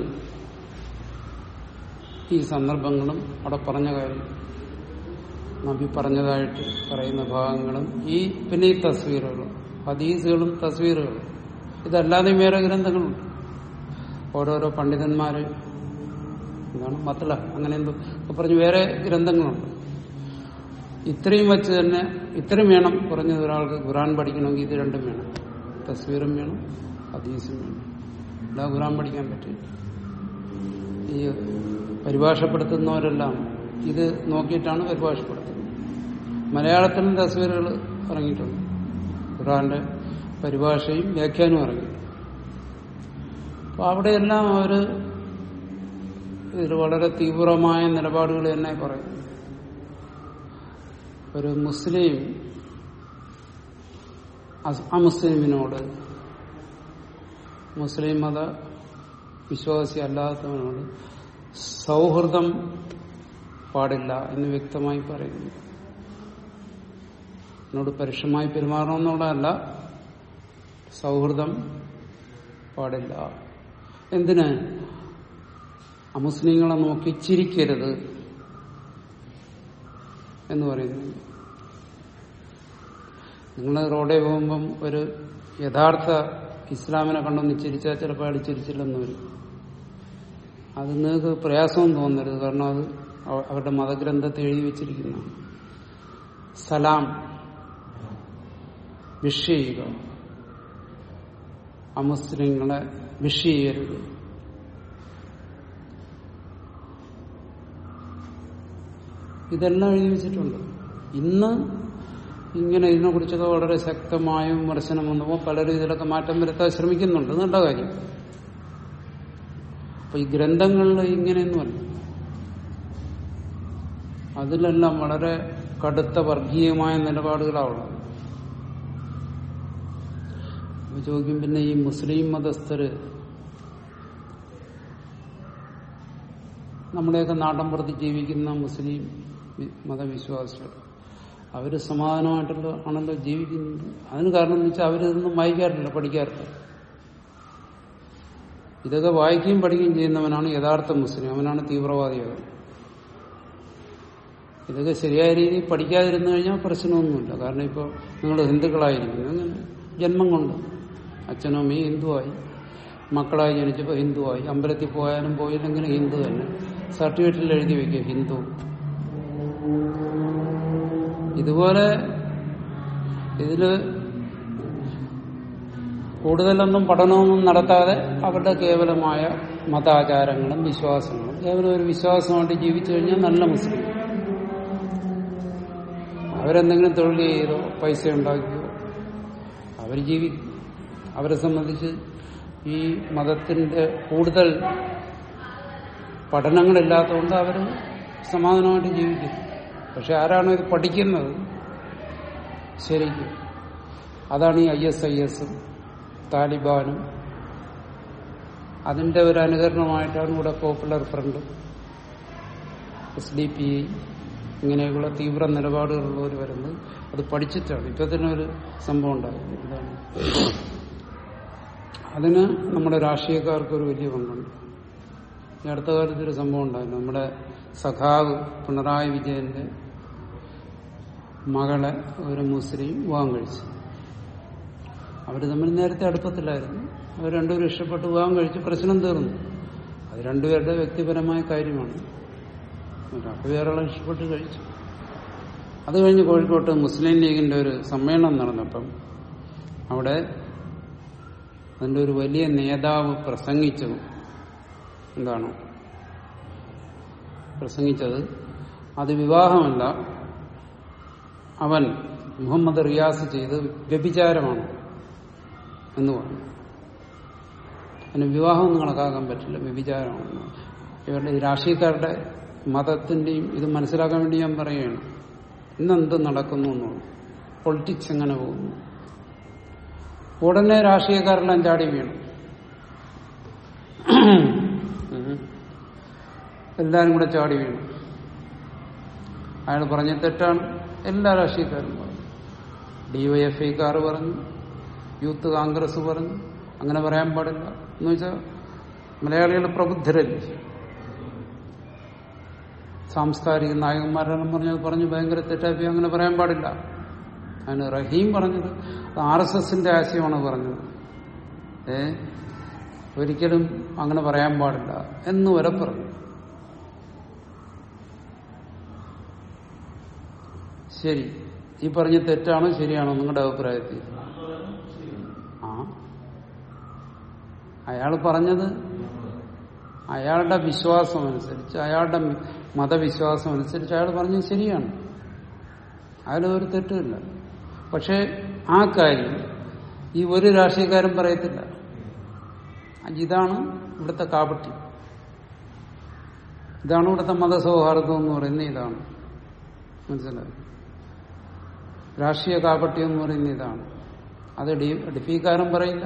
ഈ സന്ദർഭങ്ങളും അവിടെ പറഞ്ഞ കാര്യം നബി പറഞ്ഞതായിട്ട് പറയുന്ന ഭാഗങ്ങളും ഈ പിന്നെ ഈ തസ്വീറുകളും ഹദീസുകളും തസ്വീറുകളും ഇതല്ലാതെ വേറെ ഗ്രന്ഥങ്ങളുണ്ട് ഓരോരോ പണ്ഡിതന്മാര് എന്താണ് മത്തല അങ്ങനെ എന്തോ ഒക്കെ പറഞ്ഞ് വേറെ ഗ്രന്ഥങ്ങളുണ്ട് ഇത്രയും വെച്ച് തന്നെ ഇത്രയും വേണം കുറഞ്ഞത് ഒരാൾക്ക് ഖുറാൻ പഠിക്കണമെങ്കിൽ ഇത് രണ്ടും വേണം തസ്വീറും വേണം ഹദീസും വേണം അല്ല ഖുറാൻ പഠിക്കാൻ പറ്റില്ല ഈ പരിഭാഷപ്പെടുത്തുന്നവരെല്ലാം ഇത് നോക്കിയിട്ടാണ് പരിഭാഷപ്പെടുത്തുന്നത് മലയാളത്തിലും തസ്വീറുകൾ ഇറങ്ങിയിട്ടുണ്ട് ഖുറാന്റെ പരിഭാഷയും വ്യാഖ്യാനവും ഇറങ്ങിയിട്ടുണ്ട് അപ്പൊ അവിടെയെല്ലാം അവർ ഇതിൽ വളരെ തീവ്രമായ നിലപാടുകൾ തന്നെ പറയും ഒരു മുസ്ലിം അമുസ്ലിമിനോട് മുസ്ലിം മത വിശ്വാസി അല്ലാത്തവനോട് സൗഹൃദം പാടില്ല എന്ന് വ്യക്തമായി പറയുന്നു എന്നോട് പരുഷമായി പെരുമാറണമെന്നുള്ളതല്ല സൗഹൃദം പാടില്ല എന്തിന് അമുസ്ലിങ്ങളെ നോക്കി ചിരിക്കരുത് എന്ന് പറയുന്നു നിങ്ങൾ റോഡിൽ പോകുമ്പം ഒരു യഥാർത്ഥ ഇസ്ലാമിനെ കണ്ടൊന്ന് ചിരിച്ചാൽ ചിലപ്പോൾ അയാൾ ചിരിച്ചില്ലെന്ന് വരും അത് നിങ്ങൾക്ക് പ്രയാസവും തോന്നരുത് കാരണം അത് അവ- അവരുടെ മതഗ്രന്ഥത്തെ എഴുതി വെച്ചിരിക്കുന്നതാണ് സലാം വിഷ് ചെയ്യുക അമുസ്ലിങ്ങളെ വിഷ് ചെയ്യരുത് ഇതെല്ലാം എഴുതി വെച്ചിട്ടുണ്ട് ഇന്ന് ഇങ്ങനെ ഇതിനെക്കുറിച്ചൊക്കെ വളരെ ശക്തമായ വിമർശനം വന്നപ്പോൾ പലരും ഇതിലൊക്കെ മാറ്റം വരുത്താൻ ശ്രമിക്കുന്നുണ്ട് നല്ല കാര്യം അപ്പൊ ഈ ഗ്രന്ഥങ്ങളിൽ ഇങ്ങനെയൊന്നുമല്ല അതിലെല്ലാം വളരെ കടുത്ത വർഗീയമായ നിലപാടുകളാവുള്ളത് അപ്പൊ ചോദിക്കും പിന്നെ ഈ മുസ്ലിം മതസ്ഥര് നമ്മുടെയൊക്കെ നാട്ടിൻപുറത്ത് ജീവിക്കുന്ന മുസ്ലിം വി- മതവിശ്വാസികൾ അവര് സമാധാനമായിട്ടുള്ള ആണല്ലോ ജീവിക്കുന്നത് അതിന് കാരണം എന്ന് വെച്ചാൽ അവരിതൊന്നും വായിക്കാറില്ല പഠിക്കാറില്ല ഇതൊക്കെ വായിക്കുകയും പഠിക്കുകയും ചെയ്യുന്നവനാണ് യഥാർത്ഥ മുസ്ലിം അവനാണ് തീവ്രവാദിയാകുന്നത് ഇതൊക്കെ ശരിയായ രീതിയിൽ പഠിക്കാതിരുന്നു കഴിഞ്ഞാൽ പ്രശ്നമൊന്നുമില്ല കാരണം ഇപ്പോൾ നിങ്ങൾ ഹിന്ദുക്കളായിരിക്കുന്നു അങ്ങനെ ജന്മം കൊണ്ട് അച്ഛനും അമ്മയും ഹിന്ദുവായി മക്കളായി ജനിച്ചപ്പോൾ ഹിന്ദുവായി അമ്പലത്തിൽ പോയാലും പോയില്ലെങ്കിലും ഹിന്ദു തന്നെ സർട്ടിഫിക്കറ്റിൽ എഴുതി വെക്കുക ഹിന്ദു ഇതുപോലെ ഇതില് കൂടുതലൊന്നും പഠനമൊന്നും നടത്താതെ അവരുടെ കേവലമായ മതാചാരങ്ങളും വിശ്വാസങ്ങളും കേവലം ഒരു വിശ്വാസമായിട്ട് ജീവിച്ചു കഴിഞ്ഞാൽ നല്ല മുസ്ലിം അവരെന്തെങ്കിലും തൊഴിൽ ചെയ്തോ പൈസ ഉണ്ടാക്കിയോ അവർ ജീവിക്കും അവരെ സംബന്ധിച്ച് ഈ മതത്തിന്റെ കൂടുതൽ പഠനങ്ങളില്ലാത്തതുകൊണ്ട് അവർ സമാധാനമായിട്ട് ജീവിക്കും പക്ഷെ ആരാണോ ഇത് പഠിക്കുന്നത് ശരിക്കും അതാണ് ഈ ഐ എസ് ഐ എസും താലിബാനും അതിന്റെ ഒരു അനുകരണമായിട്ടാണ് ഇവിടെ popular front S D P I ഇങ്ങനെയുള്ള തീവ്ര നിലപാടുകളുള്ളവർ വരുന്നത് അത് പഠിച്ചിട്ടാണ് ഇപ്പൊ തന്നെ ഒരു സംഭവം ഉണ്ടായിരുന്നു ഇതാണ് അതിന് നമ്മുടെ രാഷ്ട്രീയക്കാർക്ക് ഒരു വലിയ പങ്കുണ്ട് ഈ അടുത്ത കാലത്ത് ഒരു സംഭവം ഉണ്ടായിരുന്നു നമ്മുടെ സഖാവ് പിണറായി വിജയന്റെ മകളെ ഒരു മുസ്ലിം വിവാഹം കഴിച്ചു അവർ തമ്മിൽ നേരത്തെ അടുപ്പത്തിലായിരുന്നു അവർ രണ്ടുപേരും ഇഷ്ടപ്പെട്ട് വിവാഹം കഴിച്ച് പ്രശ്നം തീർന്നു അത് രണ്ടുപേരുടെ വ്യക്തിപരമായ കാര്യമാണ് ഒരാൾക്ക് വേറെ ഇഷ്ടപ്പെട്ട് കഴിച്ചു അത് കഴിഞ്ഞ് കോഴിക്കോട്ട് മുസ്ലിം ലീഗിന്റെ ഒരു സമ്മേളനം നടന്നപ്പം അവിടെ അതിന്റെ ഒരു വലിയ നേതാവ് പ്രസംഗിച്ചു എന്താണ് പ്രസംഗിച്ചത് അത് വിവാഹമല്ല അവൻ മുഹമ്മദ് റിയാസ് ചെയ്ത് വ്യഭിചാരമാണ് എന്ന് പറഞ്ഞു അതിന് വിവാഹമൊന്നും കണക്കാക്കാൻ പറ്റില്ല വ്യഭിചാരമാണ് ഇവരുടെ ഈ രാഷ്ട്രീയക്കാരുടെ മതത്തിന്റെയും ഇത് മനസ്സിലാക്കാൻ വേണ്ടി ഞാൻ പറയുകയാണ് ഇന്നെന്ത് നടക്കുന്നു എന്നുള്ളത് പൊളിറ്റിക്സ് എങ്ങനെ പോകുന്നു ഉടനെ രാഷ്ട്രീയക്കാരെല്ലാം ചാടി വീണു ഉം. എല്ലാരും കൂടെ ചാടി വീണു അയാൾ പറഞ്ഞ തെറ്റാണ് എല്ലാ രാഷ്ട്രീയക്കാരും പറഞ്ഞു ഡിവൈഎഫ്ഐക്കാർ പറഞ്ഞു യൂത്ത് കോൺഗ്രസ് പറഞ്ഞു അങ്ങനെ പറയാൻ പാടില്ല എന്ന് വെച്ചാൽ മലയാളികൾ പ്രബുദ്ധരല്ലേ സാംസ്കാരിക നായകന്മാരെല്ലാം പറഞ്ഞത് പറഞ്ഞു ഭയങ്കര തെറ്റാപ്പി അങ്ങനെ പറയാൻ പാടില്ല അതിന് റഹീം പറഞ്ഞത് ആർ എസ് എസിന്റെ ആശയമാണ് പറഞ്ഞത് ഏ ഒരിക്കലും അങ്ങനെ പറയാൻ പാടില്ല എന്ന് വരെ പറഞ്ഞു ശരി ഈ പറഞ്ഞ തെറ്റാണോ ശരിയാണോ നിങ്ങളുടെ അഭിപ്രായത്തിൽ ആ അയാൾ പറഞ്ഞത് അയാളുടെ വിശ്വാസം അനുസരിച്ച് അയാളുടെ മതവിശ്വാസം അനുസരിച്ച് അയാൾ പറഞ്ഞത് ശരിയാണ് അതിലൊരു തെറ്റുമില്ല പക്ഷെ ആ കാര്യം ഈ ഒരു രാഷ്ട്രീയക്കാരും പറയത്തില്ല ഇതാണ് ഇവിടുത്തെ കാപട്യം ഇതാണ് ഇവിടുത്തെ മതസൗഹാർദ്ദം എന്ന് പറയുന്നത് ഇതാണ് മനസ്സിലായി രാഷ്ട്രീയ കാപട്യം എന്ന് പറയുന്നത് ഇതാണ് അത് ഡി ഡിഫിക്കാരും പറയില്ല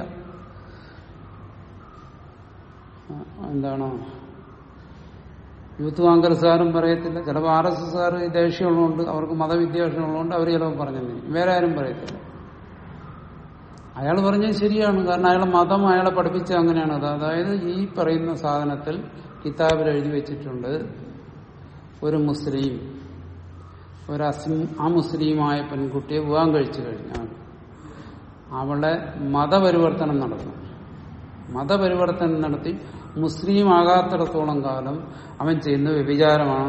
ആ, എന്താണ് യൂത്ത് കോൺഗ്രസ്സുകാരും പറയത്തില്ല ചിലപ്പോൾ ആർ എസ് എസ്സുകാർ ദേഷ്യമുള്ളതുകൊണ്ട് അവർക്ക് മതവിദ്യാഭ്യാസം ഉള്ളതുകൊണ്ട് അവർ ചിലപ്പോൾ പറഞ്ഞത് വേറെ ആരും പറയത്തില്ല അയാൾ പറഞ്ഞത് ശരിയാണ് കാരണം അയാളെ മതം അയാളെ പഠിപ്പിച്ച അങ്ങനെയാണ് അത് അതായത് ഈ പറയുന്ന സാധനത്തിൽ കിതാബിൽ എഴുതി വെച്ചിട്ടുണ്ട് ഒരു മുസ്ലിം ഒരു അസ്ലിം ആ മുസ്ലിമായ പെൺകുട്ടിയെ വിവാഹം കഴിച്ചു കഴിഞ്ഞാൽ അവളെ മതപരിവർത്തനം നടത്തും മതപരിവർത്തനം നടത്തി മുസ്ലിം ആകാത്തിടത്തോളം കാലം അവൻ ചെയ്യുന്ന വ്യഭിചാരമാണ്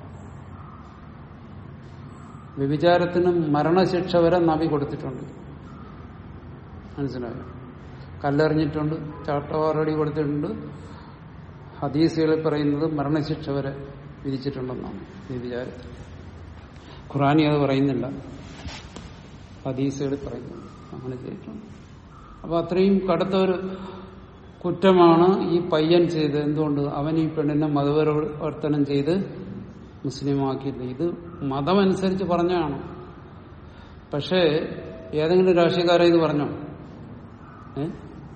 വ്യഭിചാരത്തിന് മരണശിക്ഷ വരെ നബി കൊടുത്തിട്ടുണ്ട് മനസ്സിലായോ കല്ലെറിഞ്ഞിട്ടുണ്ട് ചാട്ടവാറടി കൊടുത്തിട്ടുണ്ട് ഹദീസുകളിൽ പറയുന്നത് മരണശിക്ഷ വരെ വിധിച്ചിട്ടുണ്ടെന്നാണ് വ്യഭിചാരത്തിൽ ഖുറാനി അത് പറയുന്നില്ല ഹദീസുകളിൽ പറയുന്നുണ്ട് അങ്ങനെ ചെയ്തിട്ടുണ്ട് അപ്പൊ അത്രയും കടുത്ത ഒരു കുറ്റമാണ് ഈ പയ്യൻ ചെയ്തത് എന്തുകൊണ്ട് അവൻ ഈ പെണ്ണിനെ മതപരിവർത്തനം ചെയ്ത് മുസ്ലിമാക്കിയത് ഇത് മതമനുസരിച്ച് പറഞ്ഞാണ് പക്ഷേ ഏതെങ്കിലും രാഷ്ട്രീയക്കാരെ ഇത് പറഞ്ഞോ ഏ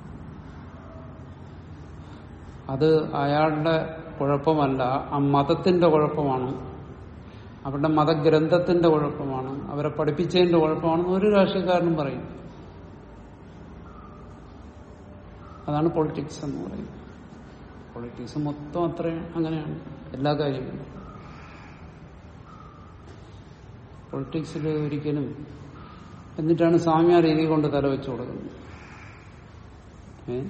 അത് അയാളുടെ കുഴപ്പമല്ല ആ മതത്തിന്റെ കുഴപ്പമാണ് അവരുടെ മതഗ്രന്ഥത്തിന്റെ കുഴപ്പമാണ് അവരെ പഠിപ്പിച്ചതിന്റെ കുഴപ്പമാണെന്ന് ഒരു രാഷ്ട്രീയക്കാരനും പറയും അതാണ് പൊളിറ്റിക്സ് എന്ന് പറയുന്നത് പൊളിറ്റിക്സ് മൊത്തം അത്രയും അങ്ങനെയാണ് എല്ലാ കാര്യങ്ങളും പൊളിറ്റിക്സിൽ ഒരിക്കലും എന്നിട്ടാണ് സാമ്യ രീതി കൊണ്ട് തലവെച്ചു കൊടുക്കുന്നത് ഏ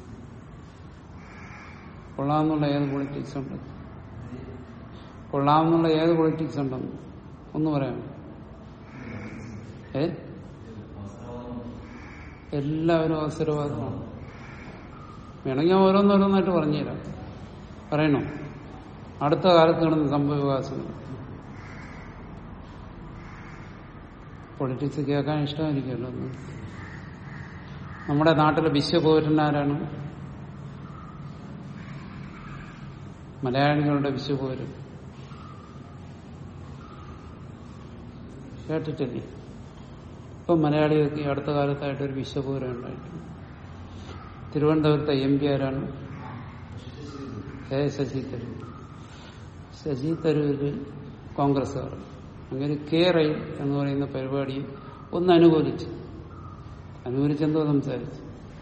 കൊള്ളാമെന്നുള്ള ഏത് പൊളിറ്റിക്സ് ഉണ്ട് കൊള്ളാമെന്നുള്ള ഏത് പൊളിറ്റിക്സ് ഉണ്ടെന്ന് ഒന്ന് പറയാം ഏ എല്ലാവരും അവസരവാദമാണ് വേണമെങ്കിൽ ഓരോന്നോരോന്നായിട്ട് പറഞ്ഞുതരാം പറയണോ അടുത്ത കാലത്ത് നടന്ന സംഭവ വികാസങ്ങൾ പൊളിറ്റിക്സ് കേൾക്കാൻ ഇഷ്ടമായിരിക്കുമല്ലോ ഒന്ന്. നമ്മുടെ നാട്ടിലെ വിശ്വപൗരന്മാരാണ് മലയാളികളുടെ വിശ്വപൗരൻ കേട്ടിട്ടില്ലേ ഇപ്പൊ മലയാളികൾക്ക് ഈ അടുത്ത കാലത്തായിട്ട് ഒരു വിശ്വപൗരം ഉണ്ടായിട്ടുണ്ട് തിരുവനന്തപുരത്തെ എം പി ആരാണ് കെ ശശി തരൂർ ശശി തരൂര് കോൺഗ്രസ്സുകാർ അങ്ങനെ കെ റൈ എന്ന് പറയുന്ന പരിപാടി ഒന്ന് അനുകൂലിച്ചു അനുകൂലിച്ചെന്തോ സംസാരിച്ചു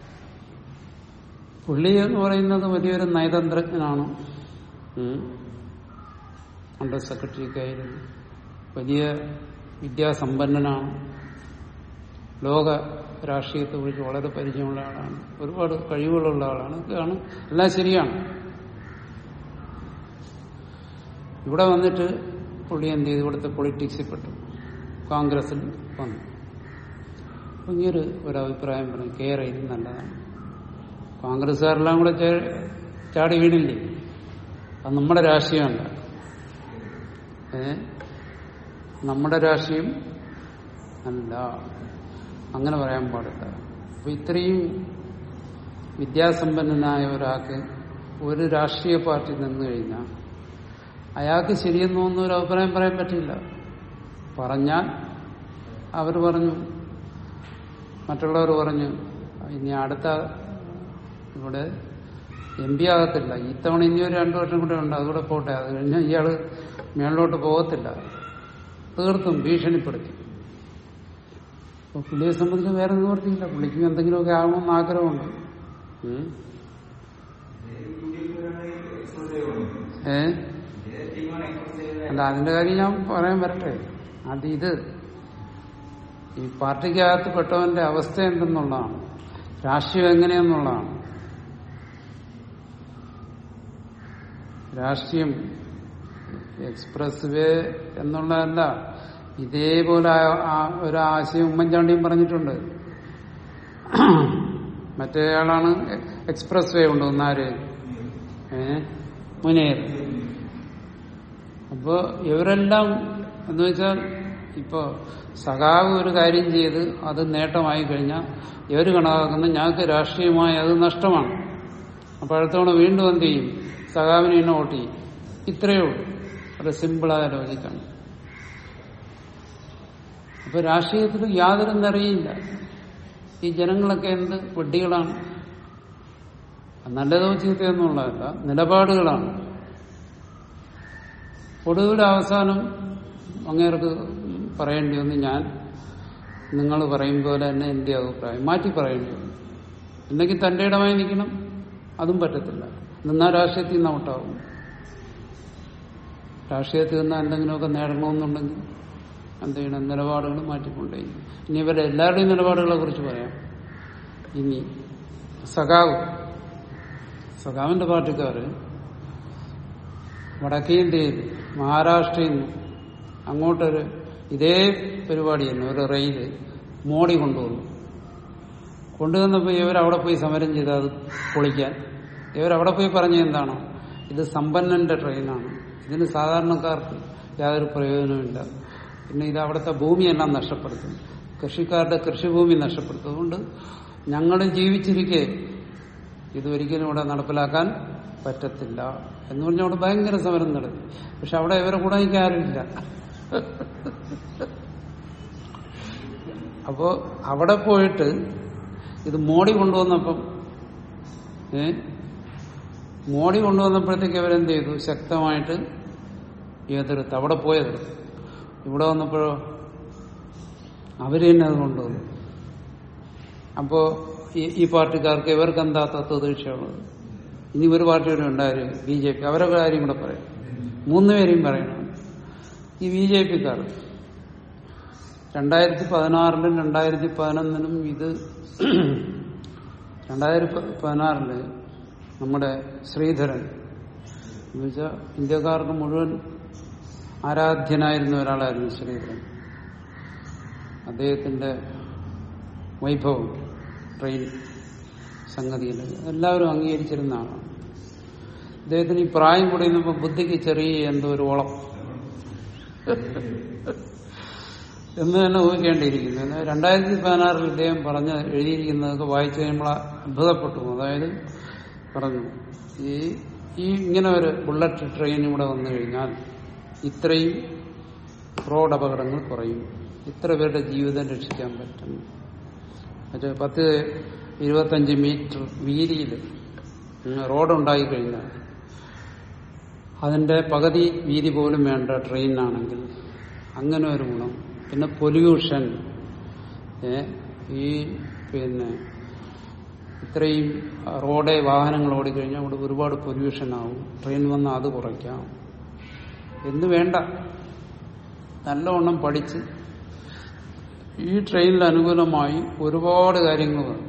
പുള്ളി എന്ന് പറയുന്നത് വലിയൊരു നയതന്ത്രജ്ഞനാണ് ഉം. അണ്ടർ സെക്രട്ടറിയൊക്കെ ആയിരുന്നു വലിയ വിദ്യാസമ്പന്നനാണ് ലോക രാഷ്ട്രീയത്തെ കുറിച്ച് വളരെ പരിചയമുള്ള ആളാണ് ഒരുപാട് കഴിവുകളുള്ള ആളാണ് ഇതൊക്കെയാണ് എല്ലാം ശരിയാണ് ഇവിടെ വന്നിട്ട് പുള്ളി എന്ത് ചെയ്തു ഇവിടുത്തെ പൊളിറ്റിക്സിൽ പെട്ടു കോൺഗ്രസിൽ വന്നു അപ്പൊ ഇങ്ങനൊരു ഒരു അഭിപ്രായം പറഞ്ഞു കെയർ ചെയ്ത് നല്ലതാണ് കോൺഗ്രസ്സുകാരെല്ലാം കൂടെ ചേ- ചാടി വീണില്ലേ അത് നമ്മുടെ രാഷ്ട്രീയമല്ല ഏ നമ്മുടെ രാഷ്ട്രീയം അല്ല അങ്ങനെ പറയാൻ പാടില്ല അപ്പൊ ഇത്രയും വിദ്യാസമ്പന്നനായ ഒരാൾക്ക് ഒരു രാഷ്ട്രീയ പാർട്ടി നിന്നു കഴിഞ്ഞാൽ അയാൾക്ക് ശരിയെന്ന് തോന്നുന്ന ഒരു അഭിപ്രായം പറയാൻ പറ്റില്ല പറഞ്ഞാൽ അവർ പറഞ്ഞു മറ്റുള്ളവർ പറഞ്ഞു ഇനി അടുത്ത ഇവിടെ എം പി ആകത്തില്ല ഇത്തവണ ഇനി ഒരു രണ്ടു വർഷം കൂടെ ഉണ്ട് അതുകൂടെ പോട്ടെ അത് കഴിഞ്ഞാൽ ഇയാള് മേളിലോട്ട് പോകത്തില്ല തീർത്തും ഭീഷണിപ്പെടുത്തി അപ്പൊ പുള്ളിയെ സംബന്ധിച്ച് വേറെ നിവർത്തിയില്ല പുള്ളിക്ക് എന്തെങ്കിലുമൊക്കെ ആകണമെന്ന് ആഗ്രഹമുണ്ട് ഉം. ഏ അല്ല അതിന്റെ കാര്യം ഞാൻ പറയാൻ വരട്ടെ അത് ഇത് ഈ പാർട്ടിക്കകത്ത് പെട്ടവന്റെ അവസ്ഥ എന്തെന്നുള്ളതാണ് രാഷ്ട്രീയം എങ്ങനെയെന്നുള്ളതാണ് രാഷ്ട്രീയം എക്സ്പ്രസ് വേ എന്നുള്ളതല്ല ഇതേപോലെ ആ- ആ- ഒരു ആശയം ഉമ്മൻചാണ്ടിയും പറഞ്ഞിട്ടുണ്ട് മറ്റേയാളാണ് എക്സ്പ്രസ് വേ കൊണ്ടുവന്നാര് ഏ മുനേർ അപ്പോ ഇവരെല്ലാം എന്ന് വെച്ചാൽ ഇപ്പോ സഖാവ് ഒരു കാര്യം ചെയ്ത് അത് നേട്ടമായി കഴിഞ്ഞാൽ ഇവർ കണക്കാക്കുന്ന ഞങ്ങൾക്ക് രാഷ്ട്രീയമായി അത് നഷ്ടമാണ് അപ്പോൾ അടുത്തവണ വീണ്ടും എന്ത് ചെയ്യും സഖാവിനെ തന്നെ വോട്ട് ചെയ്യും ഇത്രയേ ഉള്ളൂ ഒരു സിമ്പിളായ ലോജിക്കാണ് അപ്പൊ രാഷ്ട്രീയത്തിൽ യാതൊരു നിറയില്ല ഈ ജനങ്ങളൊക്കെ എന്ത് വെഡ്ഡികളാണ് നല്ലതോ ചീത്തയെന്നുള്ളതല്ല നിലപാടുകളാണ് ഒടുവിൽ അവസാനം അങ്ങേർക്ക് പറയേണ്ടി വന്ന് ഞാൻ നിങ്ങൾ പറയും പോലെ തന്നെ എന്റെ അഭിപ്രായം മാറ്റി പറയേണ്ടി വന്നു എന്നെങ്കിൽ തന്റെ ഇടമായി നിൽക്കണം അതും പറ്റത്തില്ല നിന്നാ രാഷ്ട്രീയത്തിൽ നിന്ന് ഔട്ടാവും രാഷ്ട്രീയത്തിൽ നിന്ന് എന്തെങ്കിലുമൊക്കെ നേടണമെന്നുണ്ടെങ്കിൽ എന്ത് ചെയ്യണം നിലപാടുകൾ മാറ്റിക്കൊണ്ടേ ഇനി ഇവരുടെ എല്ലാവരുടെയും നിലപാടുകളെ കുറിച്ച് പറയാം ഇനി സഖാവ് സഖാവിന്റെ പാർട്ടിക്കാര് വടക്കേ ഇന്ത്യയിൽ മഹാരാഷ്ട്രയിൽ നിന്ന് അങ്ങോട്ടൊരു ഇതേ പരിപാടി തന്നെ ഒരു റെയില് മോഡി കൊണ്ടുവന്നു കൊണ്ടുവന്നപ്പോൾ ഇവരവിടെ പോയി സമരം ചെയ്ത് അത് പൊളിക്കാൻ ഇവരവിടെ പോയി പറഞ്ഞ എന്താണ് ഇത് സമ്പന്നന്റെ ട്രെയിനാണ് ഇതിന് സാധാരണക്കാർക്ക് യാതൊരു പ്രയോജനവുമില്ല പിന്നെ ഇത് അവിടുത്തെ ഭൂമിയെല്ലാം നഷ്ടപ്പെടുത്തും കൃഷിക്കാരുടെ കൃഷിഭൂമി നഷ്ടപ്പെടുത്തും അതുകൊണ്ട് ഞങ്ങൾ ജീവിച്ചിരിക്കെ ഇത് ഒരിക്കലും ഇവിടെ നടപ്പിലാക്കാൻ പറ്റത്തില്ല എന്ന് പറഞ്ഞ അവിടെ ഭയങ്കര സമരം നടത്തി പക്ഷെ അവിടെ ഇവരെ കൂടെ എനിക്ക് ആരുമില്ല അപ്പോ അവിടെ പോയിട്ട് ഇത് മോഡി കൊണ്ടുവന്നപ്പം ഏ മോഡി കൊണ്ടുവന്നപ്പോഴത്തേക്ക് അവരെന്ത് ചെയ്തു ശക്തമായിട്ട് എതിർത്ത് അവിടെ പോയത് ഇവിടെ വന്നപ്പോഴോ അവര് തന്നെ അത് കൊണ്ടുവന്നു അപ്പോ ഈ ഈ പാർട്ടിക്കാർക്ക് ഇവർക്ക് എന്താ തത്വദീക്ഷയുള്ളത് ഇനി ഒരു പാർട്ടിയുടെ ഉണ്ടായിരുന്നു ബി ജെ പി അവരുടെ കാര്യം കൂടെ പറയാം മൂന്നുപേരെയും പറയണം ഈ ബി ജെ പിക്കാർ രണ്ടായിരത്തി പതിനാറിലും രണ്ടായിരത്തി പതിനൊന്നിനും ഇത് രണ്ടായിരത്തി പതിനാറില് നമ്മുടെ ശ്രീധരൻ എന്നുവെച്ചാൽ ഇന്ത്യക്കാർക്ക് മുഴുവൻ ആരാധ്യനായിരുന്ന ഒരാളായിരുന്നു ശ്രീധരൻ അദ്ദേഹത്തിന്റെ വൈഭവം ട്രെയിൻ സംഗതിയിൽ എല്ലാവരും അംഗീകരിച്ചിരുന്ന ആളാണ് അദ്ദേഹത്തിന് ഈ പ്രായം കൂടിയുന്നപ്പോൾ ബുദ്ധിക്ക് ചെറിയ എന്തോ ഒരു ഓളം എന്ന് തന്നെ ഊഹിക്കേണ്ടിയിരിക്കുന്നു എന്നാൽ രണ്ടായിരത്തി പതിനാറിൽ ഇദ്ദേഹം പറഞ്ഞ എഴുതിയിരിക്കുന്നതൊക്കെ വായിച്ചു കഴിയുമ്പോൾ അത്ഭുതപ്പെട്ടു അതായത് പറഞ്ഞു ഈ ഈ ഇങ്ങനെ ഒരു ബുള്ളറ്റ് ട്രെയിൻ ഇവിടെ വന്നു കഴിഞ്ഞാൽ ഇത്രയും റോഡ് അപകടങ്ങൾ കുറയും ഇത്ര പേരുടെ ജീവിതം രക്ഷിക്കാൻ പറ്റും മറ്റേ പത്ത് ഇരുപത്തഞ്ച് മീറ്റർ വീതിയിൽ റോഡുണ്ടായി കഴിഞ്ഞാൽ അതിന്റെ പകുതി വീതി പോലും വേണ്ട ട്രെയിനാണെങ്കിൽ അങ്ങനെ ഒരു ഗുണം പിന്നെ പൊല്യൂഷൻ ഏ ഈ പിന്നെ ഇത്രയും റോഡെ വാഹനങ്ങൾ ഓടിക്കഴിഞ്ഞാൽ അവിടെ ഒരുപാട് പൊല്യൂഷൻ ആവും ട്രെയിൻ വന്നാൽ അത് കുറയ്ക്കാം എന്ന് വേണ്ട നല്ലവണ്ണം പഠിച്ച് ഈ ട്രെയിനിൽ അനുകൂലമായി ഒരുപാട് കാര്യങ്ങൾ വന്നു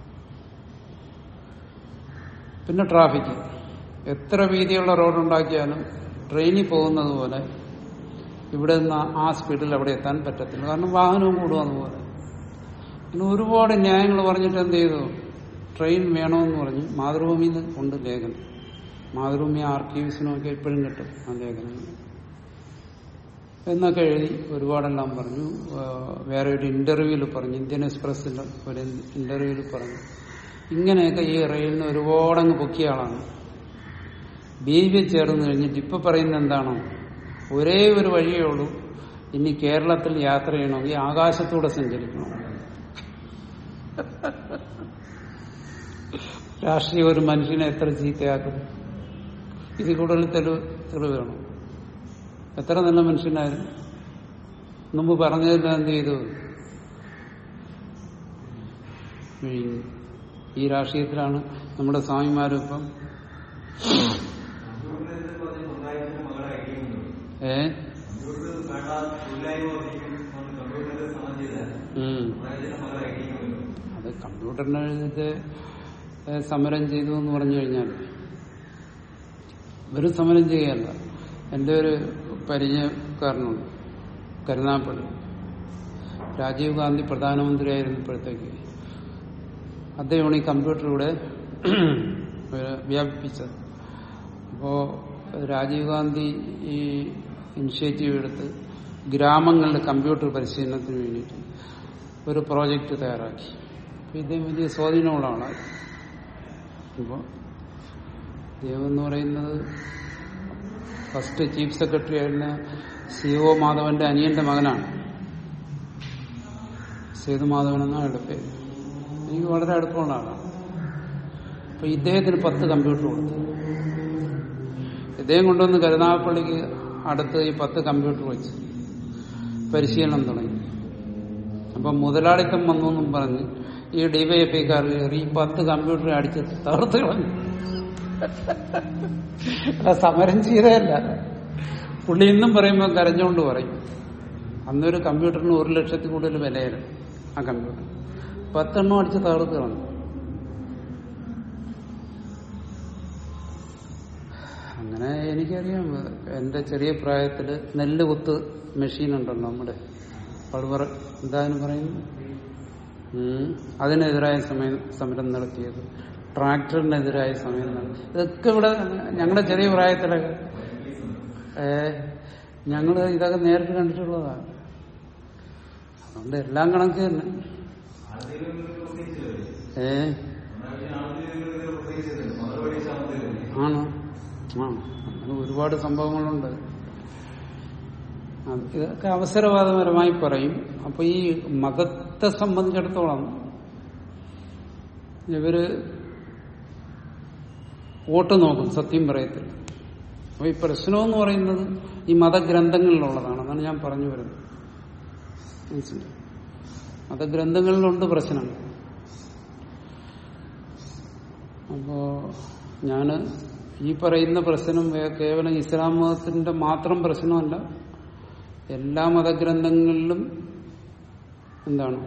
പിന്നെ ട്രാഫിക് എത്ര വീതിയുള്ള റോഡ് ഉണ്ടാക്കിയാലും ട്രെയിനിൽ പോകുന്നത് പോലെ ഇവിടെ നിന്ന് ആ സ്പീഡിൽ അവിടെ എത്താൻ പറ്റത്തില്ല കാരണം വാഹനവും കൂടുമെന്ന് പോലെ പിന്നെ ഒരുപാട് ന്യായങ്ങൾ പറഞ്ഞിട്ട് എന്ത് ചെയ്തു ട്രെയിൻ വേണമെന്ന് പറഞ്ഞു മാതൃഭൂമിയിൽ ഉണ്ട് ലേഖനം മാതൃഭൂമി ആർക്കീവ്സിനൊക്കെ ഇപ്പോഴും കിട്ടും ആ ലേഖനങ്ങൾ എന്നൊക്കെ എഴുതി ഒരുപാടെല്ലാം പറഞ്ഞു വേറെ ഒരു ഇന്റർവ്യൂവിൽ പറഞ്ഞു ഇന്ത്യൻ എക്സ്പ്രസിന്റെ ഒരു ഇന്റർവ്യൂവിൽ പറഞ്ഞു ഇങ്ങനെയൊക്കെ ഈ റെയിലിന് ഒരുപാടങ്ങ് പൊക്കിയ ആളാണ് ബി ജെ ചേർന്ന് കഴിഞ്ഞിട്ട് ഇപ്പൊ പറയുന്ന എന്താണോ ഒരേ ഒരു വഴിയേ ഉള്ളൂ ഇനി കേരളത്തിൽ യാത്ര ചെയ്യണമെങ്കിൽ ആകാശത്തൂടെ സഞ്ചരിക്കണം രാഷ്ട്രീയ ഒരു മനുഷ്യനെ എത്ര ചീത്തയാക്കും ഇതിൽ കൂടുതൽ തെളിവ് തെളിവ് വേണം എത്ര നല്ല മനുഷ്യനായിരുന്നു മുമ്പ് പറഞ്ഞതിൽ എന്ത് ചെയ്തു വിഴുങ്ങി. ഈ രാഷ്ട്രീയത്തിലാണ് നമ്മുടെ സ്വാമിമാരും ഇപ്പം ഏ ഉം. അത് കമ്പ്യൂട്ടറിനെ എഴുതിയിട്ട് ഏ, സമരം ചെയ്തു എന്ന് പറഞ്ഞു കഴിഞ്ഞാൽ വെറും സമരം ചെയ്യുകയല്ല എന്റെ ഒരു പരിചയക്കാരനുണ്ട് കരുനാപ്പള്ളി രാജീവ് ഗാന്ധി പ്രധാനമന്ത്രിയായിരുന്നപ്പോഴത്തേക്ക് അദ്ദേഹമാണ് ഈ കമ്പ്യൂട്ടറിലൂടെ വ്യാപിപ്പിച്ചത് അപ്പോ രാജീവ് ഗാന്ധി ഈ ഇനിഷ്യേറ്റീവ് എടുത്ത് ഗ്രാമങ്ങളുടെ കമ്പ്യൂട്ടർ പരിശീലനത്തിന് വേണ്ടിയിട്ട് ഒരു പ്രോജക്റ്റ് തയ്യാറാക്കി അപ്പൊ ഇദ്ദേഹം വലിയ സ്വാധീനമുള്ള ആളായി അപ്പോൾ ദേവ് എന്ന് പറയുന്നത് ഫസ്റ്റ് ചീഫ് സെക്രട്ടറി ആയിരുന്ന സി ഒ മാധവന്റെ അനിയന്റെ മകനാണ് സേതു മാധവൻ എന്നാണ് അയാളുടെ പേര് എനിക്ക് വളരെ അടുപ്പമുള്ള ആളാണ് അപ്പൊ ഇദ്ദേഹത്തിന് പത്ത് കമ്പ്യൂട്ടർ കൊടുത്തു ഇദ്ദേഹം കൊണ്ടുവന്ന് കരുനാഗപ്പള്ളിക്ക് അടുത്ത് ഈ പത്ത് കമ്പ്യൂട്ടർ വെച്ച് പരിശീലനം തുടങ്ങി അപ്പൊ മുതലാളിത്തം വന്നു എന്നും പറഞ്ഞ് ഈ ഡിവൈഎഫ്ഐക്കാർ കയറി ഈ പത്ത് കമ്പ്യൂട്ടർ അടിച്ച് തകർത്ത് കളഞ്ഞു അല്ല, സമരം ചെയ്തതല്ല പുള്ളി ഇന്നും പറയുമ്പോൾ കരഞ്ഞുകൊണ്ട് പറയും അന്നൊരു കമ്പ്യൂട്ടറിന് ഒരു ലക്ഷത്തിൽ കൂടുതൽ വിലയായിരുന്നു ആ കമ്പ്യൂട്ടർ പത്തെണ്ണം അടിച്ച് തകർത്ത് കളഞ്ഞു അങ്ങനെ എനിക്കറിയാം എന്റെ ചെറിയ പ്രായത്തില് നെല്ല് കുത്ത് മെഷീൻ ഉണ്ടല്ലോ നമ്മുടെ പൾവർ എന്താന്ന് പറയുന്നു ഉം. അതിനെതിരായ സമയം സമരം നടത്തിയത് ട്രാക്ടറിനെതിരായ സമരം നടത്തി ഇതൊക്കെ ഇവിടെ ഞങ്ങളുടെ ചെറിയ പ്രായത്തിലൊക്കെ ഏ ഞങ്ങള് ഇതൊക്കെ നേരിട്ട് കണ്ടിട്ടുള്ളതാണ് അതുകൊണ്ട് എല്ലാം കണക്ക് തന്നെ ഏ ആണോ ആ അങ്ങനെ ഒരുപാട് സംഭവങ്ങളുണ്ട് അത് ഇതൊക്കെ അവസരവാദപരമായി പറയും അപ്പൊ ഈ മതത്തെ സംബന്ധിച്ചിടത്തോളം ഇവര് വോട്ട് നോക്കും സത്യം പറയത്തില്ല അപ്പൊ ഈ പ്രശ്നമെന്ന് പറയുന്നത് ഈ മതഗ്രന്ഥങ്ങളിലുള്ളതാണ് അതാണ് ഞാൻ പറഞ്ഞു വരുന്നത് മനസ്സിലായി മതഗ്രന്ഥങ്ങളിലുണ്ട് പ്രശ്നം അപ്പോ ഞാന് ഈ പറയുന്ന പ്രശ്നം വേ- കേവലം ഇസ്ലാം മതത്തിന്റെ മാത്രം പ്രശ്നമല്ല എല്ലാ മതഗ്രന്ഥങ്ങളിലും എന്താണ്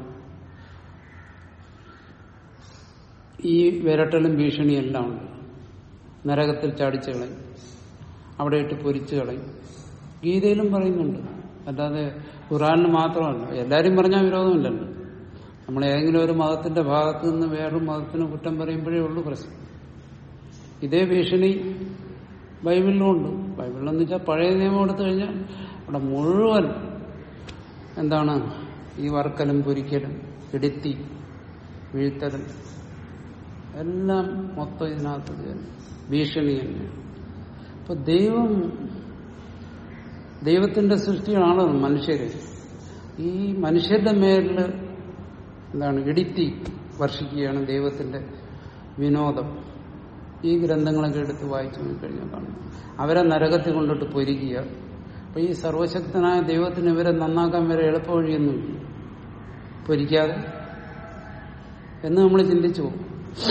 ഈ വിരട്ടലും ഭീഷണിയും എല്ലാം ഉണ്ട് നരകത്തിൽ ചാടിച്ചു കളയും അവിടെ ഇട്ട് പൊരിച്ചു കളയും ഗീതയിലും പറയുന്നുണ്ട് അല്ലാതെ ഖുറാനിന് മാത്രമല്ല എല്ലാരും പറഞ്ഞാൽ വിരോധമില്ലല്ലോ നമ്മൾ ഏതെങ്കിലും ഒരു മതത്തിന്റെ ഭാഗത്ത് നിന്ന് വേറൊരു മതത്തിന് കുറ്റം പറയുമ്പോഴേ ഉള്ളൂ പ്രശ്നം ഇതേ ഭീഷണി ബൈബിളിലും ഉണ്ട് ബൈബിളിലെന്ന് വെച്ചാൽ പഴയ നിയമം എടുത്തു കഴിഞ്ഞാൽ അവിടെ മുഴുവൻ എന്താണ് ഈ വറുക്കലും പൊരിക്കലും ഇടുത്തി വീഴ്ത്തലും എല്ലാം മൊത്തം ഇതിനകത്ത് ഇത് തന്നെ. ഭീഷണി തന്നെയാണ് അപ്പൊ ദൈവം ദൈവത്തിന്റെ സൃഷ്ടിയാണ് മനുഷ്യര് ഈ മനുഷ്യരുടെ മേലിൽ എന്താണ് ഇടിത്തി വർഷിക്കുകയാണ് ദൈവത്തിന്റെ വിനോദം ഈ ഗ്രന്ഥങ്ങളൊക്കെ എടുത്ത് വായിച്ചു നോക്കിക്കഴിഞ്ഞാൽ കാണും അവരെ നരകത്തിൽ കൊണ്ടിട്ട് പൊരിക്കുക അപ്പൊ ഈ സർവശക്തനായ ദൈവത്തിന് ഇവരെ നന്നാക്കാൻ വരെ എളുപ്പ വഴിയൊന്നുമില്ല പൊരിക്കാതെ എന്ന് നമ്മൾ ചിന്തിച്ചു പോകും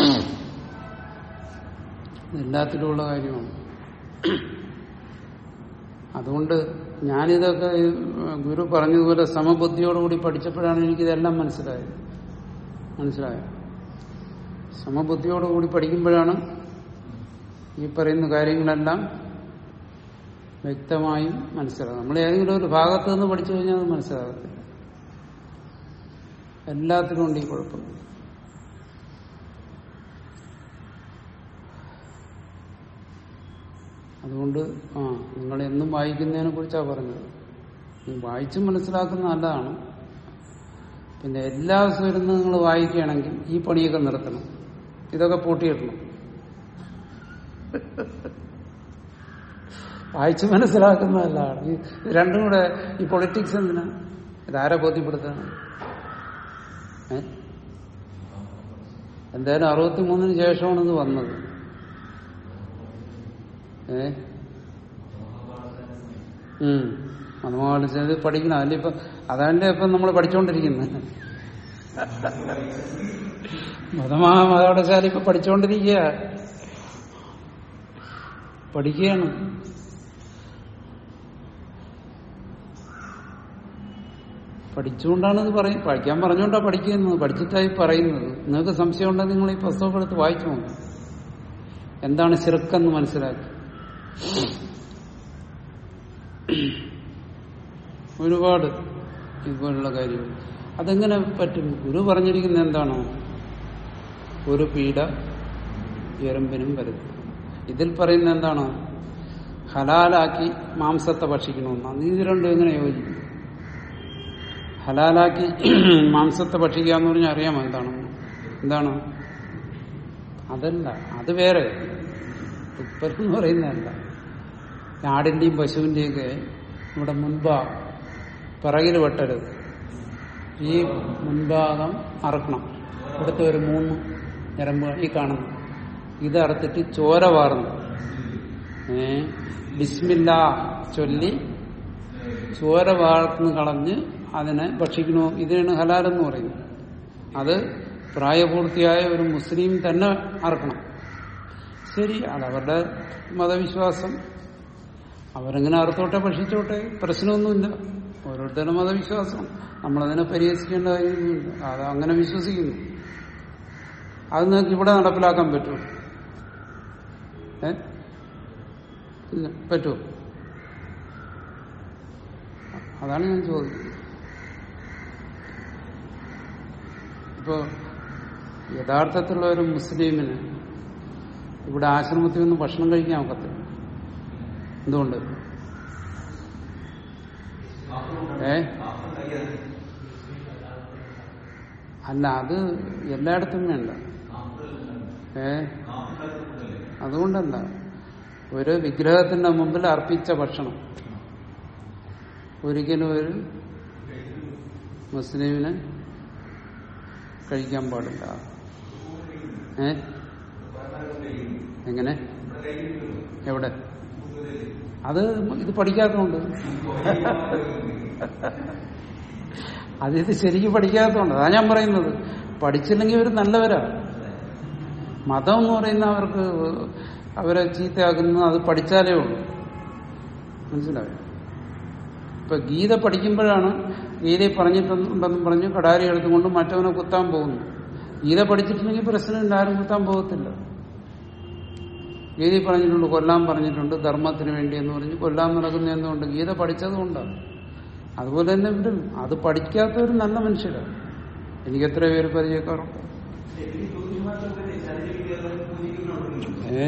എല്ലാത്തിലുമുള്ള കാര്യമാണ് അതുകൊണ്ട് ഞാനിതൊക്കെ ഈ ഗുരു പറഞ്ഞതുപോലെ സമബുദ്ധിയോടുകൂടി പഠിച്ചപ്പോഴാണ് എനിക്കിതെല്ലാം മനസ്സിലായത് മനസ്സിലായോ സമബുദ്ധിയോടുകൂടി പഠിക്കുമ്പോഴാണ് ഈ പറയുന്ന കാര്യങ്ങളെല്ലാം വ്യക്തമായും മനസ്സിലാകും നമ്മൾ ഏതെങ്കിലും ഒരു ഭാഗത്ത് നിന്ന് പഠിച്ചു കഴിഞ്ഞാൽ അത് മനസ്സിലാകത്തില്ല എല്ലാത്തിനും ഉണ്ട് ഈ കുഴപ്പം അതുകൊണ്ട് ആ നിങ്ങൾ എന്നും വായിക്കുന്നതിനെ കുറിച്ചാണ് പറഞ്ഞത് ഈ വായിച്ച് മനസ്സിലാക്കുന്ന നല്ലതാണ് പിന്നെ എല്ലാ ദിവസവും ഇരുന്ന് നിങ്ങൾ വായിക്കുകയാണെങ്കിൽ ഈ പണിയൊക്കെ നിർത്തണം ഇതൊക്കെ പൂട്ടിയിടണം വായിച്ച് മനസ്സിലാക്കുന്ന നല്ലതാണ് ഈ ഇത് രണ്ടും കൂടെ ഈ പൊളിറ്റിക്സ് എന്തിനാ ഇതാരെ ബോധ്യപ്പെടുത്താണ് ഏ എന്തായാലും അറുപത്തി മൂന്നിന് ശേഷമാണ് ഇത് വന്നത് ഏ ഉം മതമാളിച്ചത് പഠിക്കണം അതിന്റെ ഇപ്പൊ അതാണ്ട് ഇപ്പൊ നമ്മൾ പഠിച്ചുകൊണ്ടിരിക്കുന്നത് മതമാ മതോടശാല ഇപ്പൊ പഠിച്ചുകൊണ്ടിരിക്കുക പഠിക്കുകയാണ് പഠിച്ചുകൊണ്ടാണ് ഇത് പറയും പഠിക്കാൻ പറഞ്ഞുകൊണ്ടാണ് പഠിക്കുന്നത് പഠിച്ചിട്ടായി പറയുന്നത് നിങ്ങൾക്ക് സംശയം ഉണ്ടെങ്കിൽ നിങ്ങൾ ഈ പുസ്തകം എടുത്ത് വായിച്ചു നോക്കും എന്താണ് ശിർക്കെന്ന് മനസ്സിലാക്കി ഒരുപാട് ഇതുപോലുള്ള കാര്യങ്ങൾ അതെങ്ങനെ പറ്റും ഗുരു പറഞ്ഞിരിക്കുന്ന എന്താണോ ഒരു പീഡ എറുമ്പിനും വരുന്നു ഇതിൽ പറയുന്ന എന്താണോ ഹലാലാക്കി മാംസത്തെ ഭക്ഷിക്കണമെന്നാണ് ഇത് രണ്ടും എങ്ങനെ യോജിക്കും ഹലാലാക്കി മാംസത്തെ ഭക്ഷിക്കുക എന്ന് പറഞ്ഞാൽ അറിയാമോ എന്താണ് എന്താണ് അതല്ല അത് വേറെ തുപ്പൽ എന്ന് പറയുന്നതല്ല ആടിന്റെയും പശുവിന്റെയും ഒക്കെ ഇവിടെ മുൻഭാഗം പിറകിൽ വെട്ടരുത് ഈ മുൻഭാഗം അറക്കണം ഇവിടുത്തെ ഒരു മൂന്ന് ഞരമ്പ് ഈ കാണുന്നു ഇത് അറുത്തിട്ട് ചോര വാർന്നു ഏ ബിസ്മില്ല ചൊല്ലി ചോര വാർന്ന് കളഞ്ഞ് അതിനെ ഭക്ഷിക്കണോ ഇതിനാണ് ഹലാലെന്ന് പറയുന്നത് അത് പ്രായപൂർത്തിയായ ഒരു മുസ്ലിം തന്നെ അറക്കണം ശരി അതവരുടെ മതവിശ്വാസം അവരെങ്ങനെ അറുത്തോട്ടെ ഭക്ഷിച്ചോട്ടെ പ്രശ്നമൊന്നുമില്ല ഓരോരുത്തരുടെ മതവിശ്വാസം നമ്മളതിനെ പരിഹസിക്കേണ്ട കാര്യമൊന്നുമില്ല അത് അങ്ങനെ വിശ്വസിക്കുന്നു അത് നിങ്ങൾക്ക് ഇവിടെ നടപ്പിലാക്കാൻ പറ്റുമോ ഏ ഇല്ല പറ്റുമോ അതാണ് ഞാൻ ചോദിക്കുന്നത് ഇപ്പോ യഥാർത്ഥത്തിലുള്ള ഒരു മുസ്ലിമിന് ഇവിടെ ആശ്രമത്തിൽ നിന്ന് ഭക്ഷണം കഴിക്കാൻ ഒക്കത്തില്ല എന്തുകൊണ്ട് ഏ അല്ല അത് എല്ലായിടത്തും വേണ്ട ഏ അതുകൊണ്ടല്ല ഒരു വിഗ്രഹത്തിന്റെ മുമ്പിൽ അർപ്പിച്ച ഭക്ഷണം ഒരിക്കലും ഒരു മുസ്ലിമിന് കഴിക്കാൻ പാടില്ല ഏ എങ്ങനെ എവിടെ അത് ഇത് പഠിക്കാത്തതുകൊണ്ട് അത് ഇത് ശരിക്കും പഠിക്കാത്തതുകൊണ്ട് അതാ ഞാൻ പറയുന്നത് പഠിച്ചില്ലെങ്കിൽ ഇവർ നല്ലവരാ മതം എന്ന് പറയുന്ന അവർക്ക് അവരെ ചീത്തയാക്കുന്നത് അത് പഠിച്ചാലേ ഉള്ളൂ മനസ്സിലായോ ഇപ്പൊ ഗീത പഠിക്കുമ്പോഴാണ് ഗീതയിൽ പറഞ്ഞിട്ടുണ്ടെന്നും പറഞ്ഞ് കടാരി എടുത്തുകൊണ്ട് മറ്റവനെ കുത്താൻ പോകുന്നു ഗീത പഠിച്ചിട്ടുണ്ടെങ്കിൽ പ്രശ്നമില്ല ആരും കുത്താൻ പോകത്തില്ല ഗീതയിൽ പറഞ്ഞിട്ടുണ്ട് കൊല്ലാൻ പറഞ്ഞിട്ടുണ്ട് ധർമ്മത്തിന് വേണ്ടി എന്ന് പറഞ്ഞ് കൊല്ലാൻ നടക്കുന്ന എന്തുകൊണ്ട് ഗീത പഠിച്ചതുകൊണ്ടാണ് അതുപോലെ തന്നെ ഇവരും അത് പഠിക്കാത്തവരും നല്ല മനുഷ്യരാണ് എനിക്ക് എത്ര പേര് പരിചയക്കാറുണ്ട് ഏ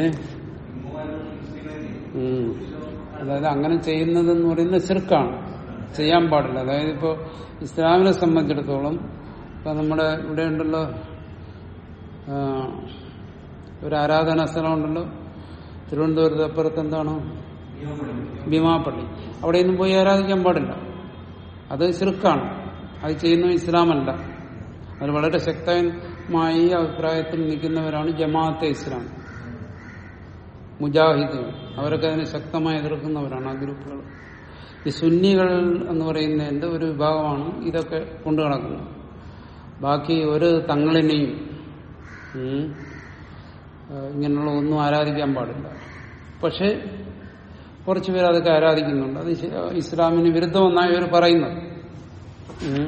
ഉം. അതായത് അങ്ങനെ ചെയ്യുന്നതെന്ന് പറയുന്നത് ചെറുക്കാണ് ചെയ്യാൻ പാടില്ല അതായത് ഇപ്പോ ഇസ്ലാമിനെ സംബന്ധിച്ചിടത്തോളം ഇപ്പൊ നമ്മുടെ ഇവിടെ ഉണ്ടല്ലോ ആ, ഒരു ആരാധനാ സ്ഥലം ഉണ്ടല്ലോ തിരുവനന്തപുരത്ത് അപ്പുറത്ത് എന്താണ് ഭീമാപ്പള്ളി അവിടെയൊന്നും പോയി ആരാധിക്കാൻ പാടില്ല അത് ചെറുക്കാണ് അത് ചെയ്യുന്നത് ഇസ്ലാമല്ല അത് വളരെ ശക്തമായി ഈ അഭിപ്രായത്തിൽ നിൽക്കുന്നവരാണ് ജമാഅത്തെ ഇസ്ലാം മുജാഹിദുകൾ അവരൊക്കെ അതിനെ ശക്തമായി എതിർക്കുന്നവരാണ് ആ ഗ്രൂപ്പുകൾ ഈ സുന്നികൾ എന്ന് പറയുന്നതിന്റെ ഒരു വിഭാഗമാണ് ഇതൊക്കെ കൊണ്ടു നടക്കുന്നത് ബാക്കി ഒരു തങ്ങളിനെയും ഉം, ആ, ഇങ്ങനെയുള്ള ഒന്നും ആരാധിക്കാൻ പാടില്ല പക്ഷെ കുറച്ചു പേര് അതൊക്കെ ആരാധിക്കുന്നുണ്ട് അത് ശ- ഇസ്ലാമിന് വിരുദ്ധമെന്നാണ് ഇവർ പറയുന്നത് ഉം.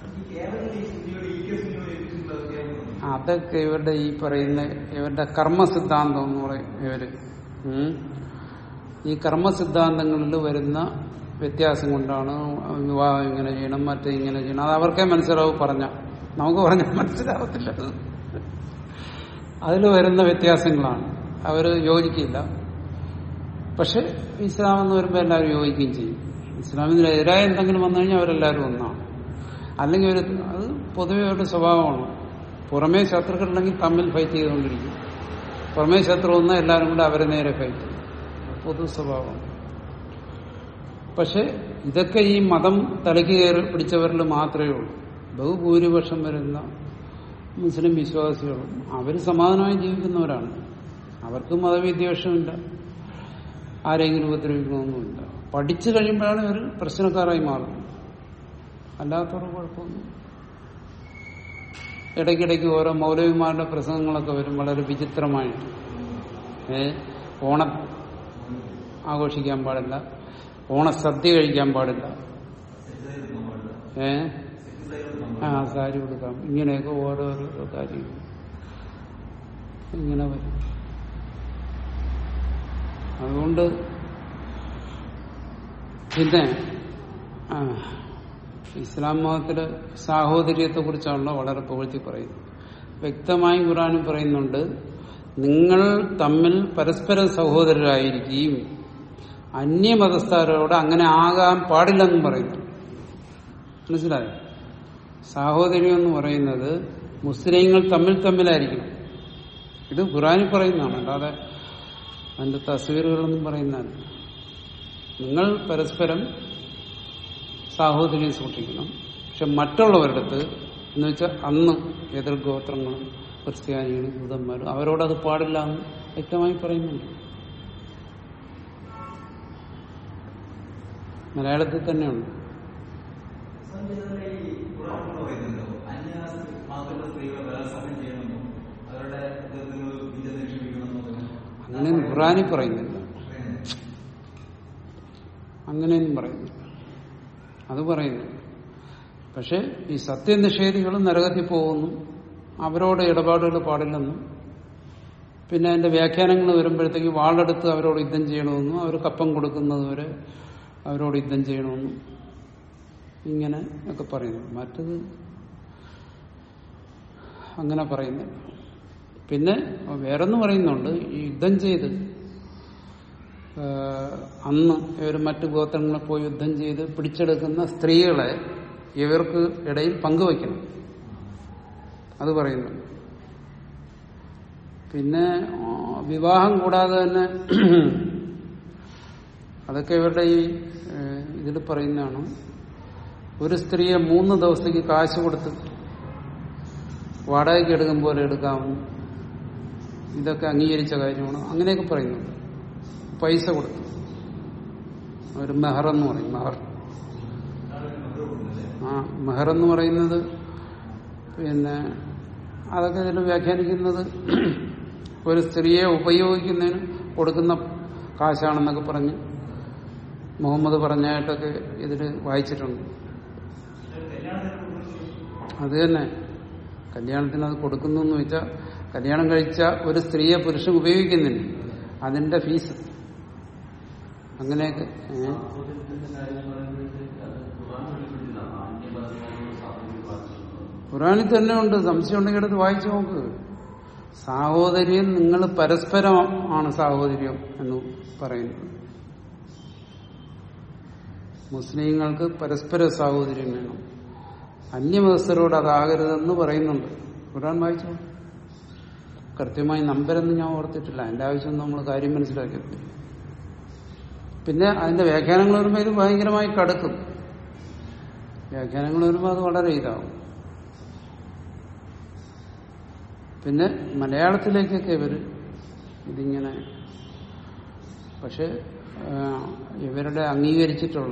അതൊക്കെ ഇവരുടെ ഈ പറയുന്ന ഇവരുടെ കർമ്മ സിദ്ധാന്തം എന്ന് പറയും ഇവര് ഉം. ഈ കർമ്മ സിദ്ധാന്തങ്ങളിൽ വരുന്ന വ്യത്യാസം കൊണ്ടാണ് വിവാഹം ഇങ്ങനെ ചെയ്യണം മറ്റേ ഇങ്ങനെ ചെയ്യണം അത് അവർക്കേ മനസ്സിലാവും പറഞ്ഞ നമുക്ക് പറഞ്ഞാൽ മനസ്സിലാവത്തില്ല അത് അതിൽ വരുന്ന വ്യത്യാസങ്ങളാണ് അവർ യോജിക്കില്ല പക്ഷെ ഇസ്ലാം എന്ന് വരുമ്പോൾ എല്ലാവരും യോജിക്കുകയും ചെയ്യും ഇസ്ലാമിനെതിരായ എന്തെങ്കിലും വന്നു കഴിഞ്ഞാൽ അവരെല്ലാവരും ഒന്നാണ് അല്ലെങ്കിൽ ഒരു അത് പൊതുവെ ഒരു സ്വഭാവമാണ് പുറമേ ശത്രുക്കളുണ്ടെങ്കിൽ തമ്മിൽ ഫൈറ്റ് ചെയ്തുകൊണ്ടിരിക്കും പുറമേ ശത്രു വന്നാൽ എല്ലാവരും കൂടെ അവരെ നേരെ ഫൈറ്റ് ചെയ്യും പൊതു സ്വഭാവമാണ് പക്ഷെ ഇതൊക്കെ ഈ മതം തലയ്ക്ക് കയറി പിടിച്ചവരിൽ മാത്രമേ ഉള്ളൂ ബഹുഭൂരിപക്ഷം വരുന്ന മുസ്ലിം വിശ്വാസികളും അവർ സമാധാനമായി ജീവിക്കുന്നവരാണ് അവർക്ക് മതവിദ്വേഷമില്ല ആരെങ്കിലും ഉപദ്രവിക്കണമെന്നുമില്ല പഠിച്ചു കഴിയുമ്പോഴാണ് ഇവർ പ്രശ്നക്കാരായി മാറുന്നത് അല്ലാത്തവർക്ക് കുഴപ്പമൊന്നും ഇടയ്ക്കിടയ്ക്ക് ഓരോ മൗലവിമാരുടെ പ്രസംഗങ്ങളൊക്കെ വരും വളരെ വിചിത്രമായിട്ട് ഏ ഓണം ആഘോഷിക്കാൻ പാടില്ല ഓണസദ്യ കഴിക്കാൻ പാടില്ല ഏ ആ സാരി കൊടുക്കാം ഇങ്ങനെയൊക്കെ ഓരോരോ കാര്യങ്ങൾ ഇങ്ങനെ വരും അതുകൊണ്ട് പിന്നെ ആ, ഇസ്ലാം മതത്തില് സാഹോദര്യത്തെ കുറിച്ചാണല്ലോ വളരെ പുകഴ്ത്തി പറയുന്നത് വ്യക്തമായി ഖുറാനും പറയുന്നുണ്ട് നിങ്ങൾ തമ്മിൽ പരസ്പരം സഹോദരരായിരിക്കുകയും അന്യമതസ്ഥരോട് അങ്ങനെ ആകാൻ പാടില്ലെന്നും പറയുന്നു മനസ്സിലായോ സാഹോദര്യം എന്ന് പറയുന്നത് മുസ്ലിങ്ങൾ തമ്മിൽ തമ്മിലായിരിക്കണം ഇത് ഖുറാനിൽ പറയുന്നതാണ് അല്ലാതെ അതിന്റെ തസ്വീറുകളൊന്നും പറയുന്നതല്ല നിങ്ങൾ പരസ്പരം സാഹോദര്യം സൂക്ഷിക്കണം പക്ഷെ മറ്റുള്ളവരുടെ അടുത്ത് എന്ന് വെച്ചാൽ അന്ന് എതിർഗോത്രങ്ങളും ക്രിസ്ത്യാനികളും ജൂതന്മാരും അവരോടത് പാടില്ല എന്ന് വ്യക്തമായി പറയുന്നുണ്ട് മലയാളത്തിൽ തന്നെയുണ്ട് അങ്ങനെ ഖുറാനിൽ പറയുന്നില്ല അങ്ങനെയൊന്നും പറയുന്നില്ല അത് പറയുന്നു പക്ഷെ ഈ സത്യനിഷേധികളും നരകത്തിൽ പോകുന്നു അവരോട് ഇടപാടുകൾ പാടില്ലെന്നും പിന്നെ അതിന്റെ വ്യാഖ്യാനങ്ങൾ വരുമ്പോഴത്തേക്ക് വാളെടുത്ത് അവരോട് യുദ്ധം ചെയ്യണമെന്നും അവർ കപ്പം കൊടുക്കുന്നതുവരെ അവരോട് യുദ്ധം ചെയ്യണമെന്നും ഇങ്ങനെ ഒക്കെ പറയുന്നു മറ്റത് അങ്ങനെ പറയുന്നില്ല പിന്നെ വേറൊന്ന് പറയുന്നുണ്ട് ഈ യുദ്ധം ചെയ്ത് ഏഹ്, അന്ന് ഇവർ മറ്റു ഗോത്രങ്ങളെ പോയി യുദ്ധം ചെയ്ത് പിടിച്ചെടുക്കുന്ന സ്ത്രീകളെ ഇവർക്ക് ഇടയിൽ പങ്കുവയ്ക്കണം അത് പറയുന്നു പിന്നെ ആ, വിവാഹം കൂടാതെ തന്നെ അതൊക്കെ ഇവരുടെ ഈ ഇതിൽ പറയുന്നതാണ് ഒരു സ്ത്രീയെ മൂന്ന് ദിവസത്തേക്ക് കാശ് കൊടുത്ത് വാടകയ്ക്ക് എടുക്കും പോലെ എടുക്കാമെന്ന് ഇതൊക്കെ അംഗീകരിച്ച കാര്യമാണ് അങ്ങനെയൊക്കെ പറയുന്നുണ്ട് പൈസ കൊടുത്തു ഒരു മെഹർ എന്ന് പറയും മെഹർ ആ മെഹർ എന്ന് പറയുന്നത് പിന്നെ അതൊക്കെ ഇതിൽ വ്യാഖ്യാനിക്കുന്നത് ഒരു സ്ത്രീയെ ഉപയോഗിക്കുന്നതിന് കൊടുക്കുന്ന കാശാണെന്നൊക്കെ പറഞ്ഞ് മുഹമ്മദ് പറഞ്ഞായിട്ടൊക്കെ ഇതിൽ വായിച്ചിട്ടുണ്ട് അത് തന്നെ കല്യാണത്തിന് അത് കൊടുക്കുന്നു എന്ന് വെച്ചാൽ കല്യാണം കഴിച്ച ഒരു സ്ത്രീയെ പുരുഷൻ ഉപയോഗിക്കുന്നില്ല അതിന്റെ ഫീസ് അങ്ങനെയൊക്കെ ഏ? ഖുറാനിൽ തന്നെ ഉണ്ട് സംശയം ഉണ്ടെങ്കിൽ എടുത്ത് വായിച്ചു നോക്ക് സാഹോദര്യം നിങ്ങൾ പരസ്പരം ആണ് സാഹോദര്യം എന്ന് പറയുന്നത് മുസ്ലിങ്ങൾക്ക് പരസ്പര സാഹോദര്യം വേണം അന്യമതസ്ഥരോട് അതാകരുതെന്ന് പറയുന്നുണ്ട് ഖുറാൻ വായിച്ചു കൃത്യമായി നമ്പരൊന്നും ഞാൻ ഓർത്തിട്ടില്ല അതിന്റെ ആവശ്യം നമ്മൾ കാര്യം മനസ്സിലാക്കിയത് പിന്നെ അതിന്റെ വ്യാഖ്യാനങ്ങൾ വരുമ്പോൾ ഇത് ഭയങ്കരമായി കടുക്കും വ്യാഖ്യാനങ്ങൾ വരുമ്പോൾ അത് വളരെ ഇതാവും പിന്നെ മലയാളത്തിലേക്കൊക്കെ ഇവര് ഇതിങ്ങനെ പക്ഷെ ആ, ഇവരുടെ അംഗീകരിച്ചിട്ടുള്ള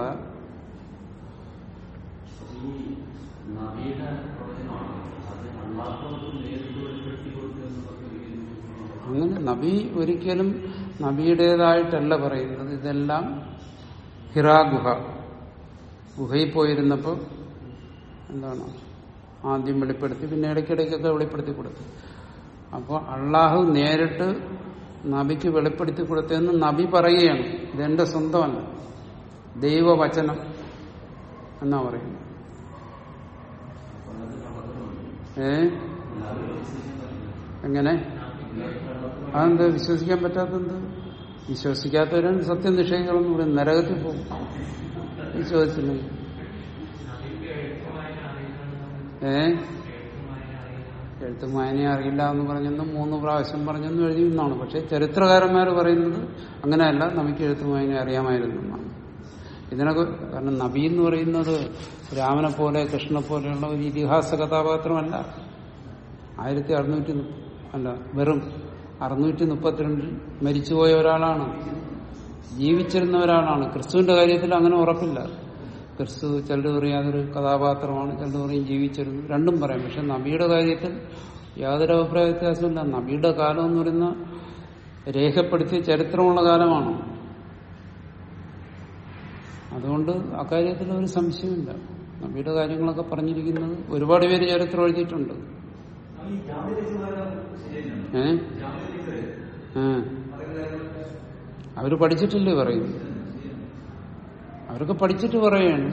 ഈ നബിയുടെ പ്രവചനമാണ് അത് അള്ളാഹുക്ക് നേരിട്ട് വെളിപ്പെടുത്തി കൊടുക്കുക എന്നുള്ളത് ഒരിക്കലും അങ്ങനെ നബി ഒരിക്കലും നബിയുടേതായിട്ടല്ല പറയുന്നത് ഇതെല്ലാം ഹിറാ ഗുഹ ഗുഹയിൽ പോയിരുന്നപ്പോൾ എന്താണ് ആദ്യം വെളിപ്പെടുത്തി പിന്നെ ഇടയ്ക്കിടയ്ക്കൊക്കെ വെളിപ്പെടുത്തി കൊടുത്തു അപ്പോൾ അള്ളാഹു നേരിട്ട് നബിക്ക് വെളിപ്പെടുത്തി കൊടുത്തതെന്ന് നബി പറയുകയാണ് ഇതെന്റെ സ്വന്തമല്ല ദൈവവചനം എന്നാ പറയുന്നത് ഏ എങ്ങനെ അതെന്താ വിശ്വസിക്കാൻ പറ്റാത്തെന്ത് വിശ്വസിക്കാത്തവരാണ് സത്യം നിഷേധികളെന്ന് പറയും നരകത്തിൽ പോകും വിശ്വസിച്ചില്ലെങ്കിൽ ഏ എഴുത്തും വായനയും അറിയില്ല എന്ന് പറഞ്ഞെന്നും മൂന്ന് പ്രാവശ്യം പറഞ്ഞെന്നും എഴുതിയെന്നാണ് പക്ഷെ ചരിത്രകാരന്മാർ പറയുന്നത് അങ്ങനെയല്ല നമുക്ക് എഴുത്തും വായനയും അറിയാമായിരുന്നു എന്നാണ് ഇതിനൊക്കെ കാരണം നബി എന്ന് പറയുന്നത് രാമനെ പോലെ കൃഷ്ണനെ പോലെയുള്ള ഒരു ഇതിഹാസ കഥാപാത്രമല്ല ആയിരത്തി അറുന്നൂറ്റി നു- അല്ല വെറും അറുന്നൂറ്റി മുപ്പത്തിരണ്ടിൽ മരിച്ചുപോയ ഒരാളാണ് ജീവിച്ചിരുന്ന ഒരാളാണ് ക്രിസ്തുവിന്റെ കാര്യത്തിൽ അങ്ങനെ ഉറപ്പില്ല ക്രിസ്തു ചിലർ പറയും അതൊരു കഥാപാത്രമാണ് ചിലർ പറയും ജീവിച്ചിരുന്നു രണ്ടും പറയാം പക്ഷെ നബിയുടെ കാര്യത്തിൽ യാതൊരു അഭിപ്രായ വ്യത്യാസമില്ല നബിയുടെ കാലം എന്ന് പറയുന്ന രേഖപ്പെടുത്തിയ ചരിത്രമുള്ള കാലമാണ് അതുകൊണ്ട് അക്കാര്യത്തിൽ ഒരു സംശയമില്ല നബിയുടെ കാര്യങ്ങളൊക്കെ പറഞ്ഞിരിക്കുന്നത് ഒരുപാട് പേര് ചരിത്രം എഴുതിയിട്ടുണ്ട് ഏ ആ അവര് പഠിച്ചിട്ടില്ലേ പറയും അവരൊക്കെ പഠിച്ചിട്ട് പറയാണ്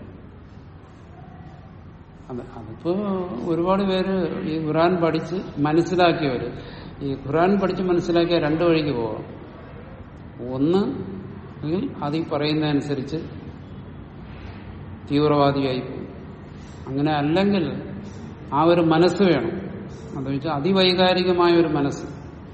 അത് അതിപ്പോ ഒരുപാട് പേര് ഈ ഖുറാൻ പഠിച്ച് മനസ്സിലാക്കിയവര് ഈ ഖുറാൻ പഠിച്ച് മനസ്സിലാക്കിയ രണ്ട് വഴിക്ക് പോവാം ഒന്ന് എങ്കിൽ അത് ഈ പറയുന്നതനുസരിച്ച് തീവ്രവാദിയായി പോകും അങ്ങനെ അല്ലെങ്കിൽ ആ ഒരു മനസ്സ് വേണം അത് വെച്ചാൽ അതിവൈകാരികമായ ഒരു മനസ്സ്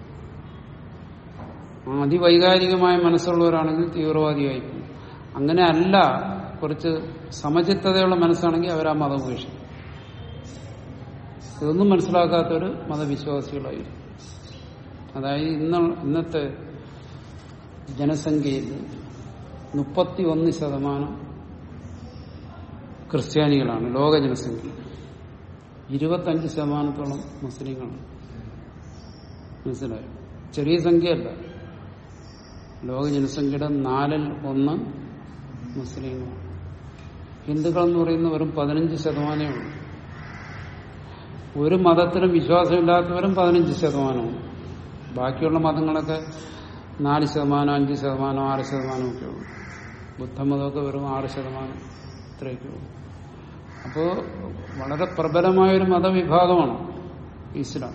ആ അതിവൈകാരികമായ മനസ്സുള്ളവരാണെങ്കിൽ തീവ്രവാദിയായി പോകും അങ്ങനെ അല്ല കുറച്ച് സമചിത്തതയുള്ള മനസ്സാണെങ്കിൽ അവർ ആ മതം ഉപേക്ഷിക്കും ഇതൊന്നും മനസ്സിലാക്കാത്തൊരു മതവിശ്വാസികളായിരിക്കും അതായത് ഇന്ന ഇന്നത്തെ ജനസംഖ്യയിൽ മുപ്പത്തി ഒന്ന് ശതമാനം ക്രിസ്ത്യാനികളാണ് ലോക ജനസംഖ്യ ഇരുപത്തഞ്ച് ശതമാനത്തോളം മുസ്ലിങ്ങളാണ് മനസ്സിലായോ ചെറിയ സംഖ്യയല്ല ലോക ജനസംഖ്യയുടെ നാലിൽ ഒന്ന് മുസ്ലിങ്ങളാണ് ഹിന്ദുക്കൾ എന്ന് പറയുന്ന വെറും പതിനഞ്ച് ശതമാനമേ ഉള്ളൂ ഒരു മതത്തിലും വിശ്വാസമില്ലാത്തവരും പതിനഞ്ച് ശതമാനമാണ് ബാക്കിയുള്ള മതങ്ങളൊക്കെ നാല് ശതമാനം അഞ്ച് ശതമാനം ആറ് ശതമാനം ഒക്കെ ഉള്ളൂ ബുദ്ധമതമൊക്കെ വെറും ആറ് ശതമാനം ഇത്രയൊക്കെ ഉള്ളൂ അപ്പോൾ വളരെ പ്രബലമായൊരു മതവിഭാഗമാണ് ഇസ്ലാം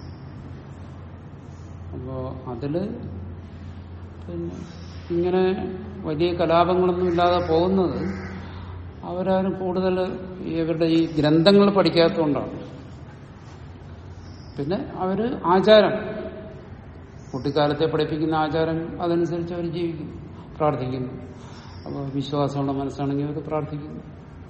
അപ്പോ അതില് പിന്നെ ഇങ്ങനെ വലിയ കലാപങ്ങളൊന്നും ഇല്ലാതെ പോകുന്നത് അവരാരും കൂടുതൽ ഇവരുടെ ഈ ഗ്രന്ഥങ്ങൾ പഠിക്കാത്തതുകൊണ്ടാണ് പിന്നെ അവര് ആചാരം കുട്ടിക്കാലത്തെ പഠിപ്പിക്കുന്ന ആചാരം അതനുസരിച്ച് അവർ ജീവിക്കുന്നു പ്രാർത്ഥിക്കുന്നു അപ്പോൾ വിശ്വാസമുള്ള മനസ്സാണെങ്കിൽ അവർ പ്രാർത്ഥിക്കുന്നു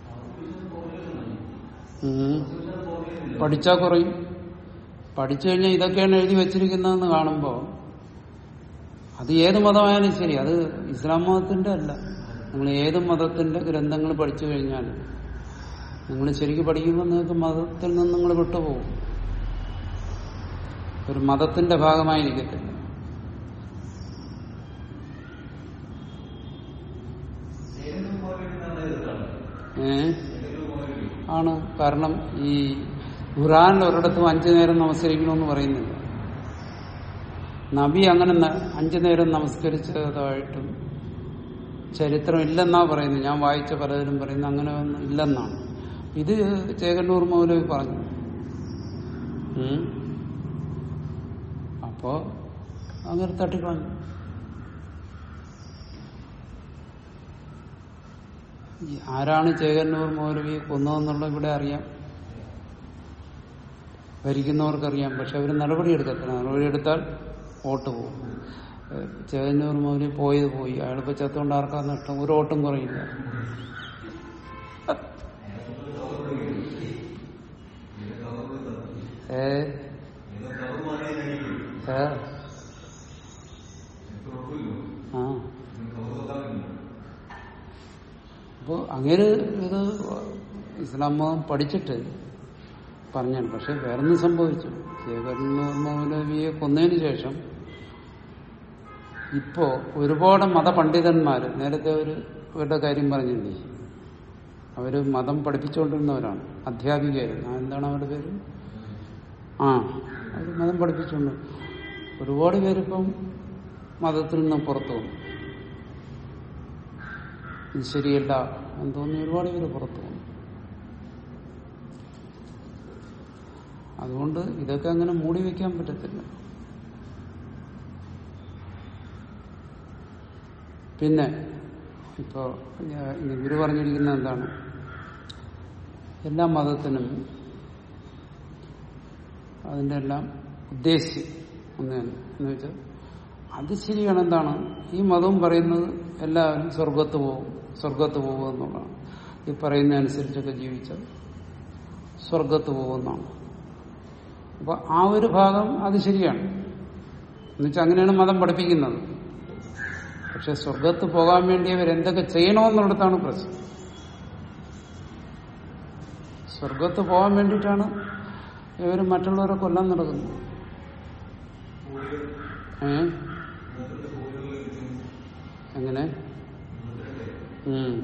ഉം. പഠിച്ചാൽ കുറയും പഠിച്ചു കഴിഞ്ഞാൽ ഇതൊക്കെയാണ് എഴുതി വെച്ചിരിക്കുന്നതെന്ന് കാണുമ്പോൾ അത് ഏത് മതമായാലും ശരി അത് ഇസ്ലാം മതത്തിന്റെ അല്ല നിങ്ങൾ ഏത് മതത്തിന്റെ ഗ്രന്ഥങ്ങൾ പഠിച്ചു കഴിഞ്ഞാൽ നിങ്ങൾ ശരിക്കും പഠിക്കുമ്പോൾ നിങ്ങൾക്ക് മതത്തിൽ നിന്ന് നിങ്ങൾ വിട്ടുപോകും ഒരു മതത്തിന്റെ ഭാഗമായിരിക്കത്തില്ല ഏ ആണ് കാരണം ഈ ഖുറാനിൽ ഒരിടത്തും അഞ്ചു നേരം നമസ്കരിക്കണമെന്ന് പറയുന്നില്ല നബി അങ്ങനെ ന- അഞ്ചു നേരം നമസ്കരിച്ചതായിട്ടും ചരിത്രം ഇല്ലെന്നാ പറയുന്നത് ഞാൻ വായിച്ച പലതിലും പറയുന്നത് അങ്ങനെ ഒന്നും ഇല്ലെന്നാണ് ഇത് ചേകന്നൂർ മൗലവി പറഞ്ഞു ഉം. അപ്പോ അങ്ങനെ തട്ടിക്കളഞ്ഞു ഈ ആരാണ് ചേകന്നൂർ മൗലവിയെ കൊന്നതെന്നുള്ള ഇവിടെ അറിയാം ഭരിക്കുന്നവർക്കറിയാം പക്ഷെ അവർ നടപടിയെടുക്കത്തില്ല നടപടിയെടുത്താൽ വോട്ട് പോകും ഏഹ് ചേകന്നൂർ മൗലവി പോയത് പോയി അയാളിപ്പോ ചത്തോണ്ട് ആർക്കാ നഷ്ടം ഒരു വോട്ടും കുറയില്ല ഏ ഏ ആ അപ്പോ അങ്ങനെ ഇത് ഇസ്ലാം മതം പഠിച്ചിട്ട് പറഞ്ഞാണ് പക്ഷെ വേറൊന്നും സംഭവിച്ചു ചേകന്നൂർ മൗലവിയെ കൊന്നതിന് ശേഷം ഇപ്പോ ഒരുപാട് മതപണ്ഡിതന്മാര് നേരത്തെ ഒരു ഇവരുടെ കാര്യം പറഞ്ഞില്ലേ അവര് മതം പഠിപ്പിച്ചുകൊണ്ടിരുന്നവരാണ് അധ്യാപികയായിരുന്നു ആ, എന്താണ് അവരുടെ പേര് ആ അവര് മതം പഠിപ്പിച്ചുകൊണ്ട് ഒരുപാട് പേരിപ്പം മതത്തിൽ നിന്ന് പുറത്തു വന്നു ഇത് ശരിയല്ല എന്ന് തോന്നി ഒരുപാട് പേര് പുറത്തു വന്നു അതുകൊണ്ട് ഇതൊക്കെ അങ്ങനെ മൂടി വെക്കാൻ പറ്റത്തില്ല പിന്നെ ഇപ്പോ ഞാൻ- ഇന്ന് ഗുരു പറഞ്ഞിരിക്കുന്നത് എന്താണ് എല്ലാ മതത്തിനും അതിന്റെ എല്ലാം ഉദ്ദേശം ഒന്ന് തന്നെ എന്ന് വെച്ചാൽ അത് ശരിയാണ് എന്താണ് ഈ മതവും പറയുന്നത് എല്ലാവരും സ്വർഗത്ത് പോകും സ്വർഗത്ത് പോകും എന്നുള്ളതാണ് ഈ പറയുന്ന അനുസരിച്ചൊക്കെ ജീവിച്ചാൽ സ്വർഗത്ത് പോകുമെന്നാണ് അപ്പൊ ആ ഒരു ഭാഗം അത് ശരിയാണ് എന്നുവെച്ചാൽ അങ്ങനെയാണ് മതം പഠിപ്പിക്കുന്നത് പക്ഷെ സ്വർഗത്ത് പോകാൻ വേണ്ടി അവർ എന്തൊക്കെ ചെയ്യണമെന്നുള്ളിടത്താണ് പ്രശ്നം സ്വർഗത്ത് പോകാൻ വേണ്ടിയിട്ടാണ് ഇവർ മറ്റുള്ളവരെ കൊല്ലാൻ നടക്കുന്നത് ഏ എങ്ങനെ ഉം.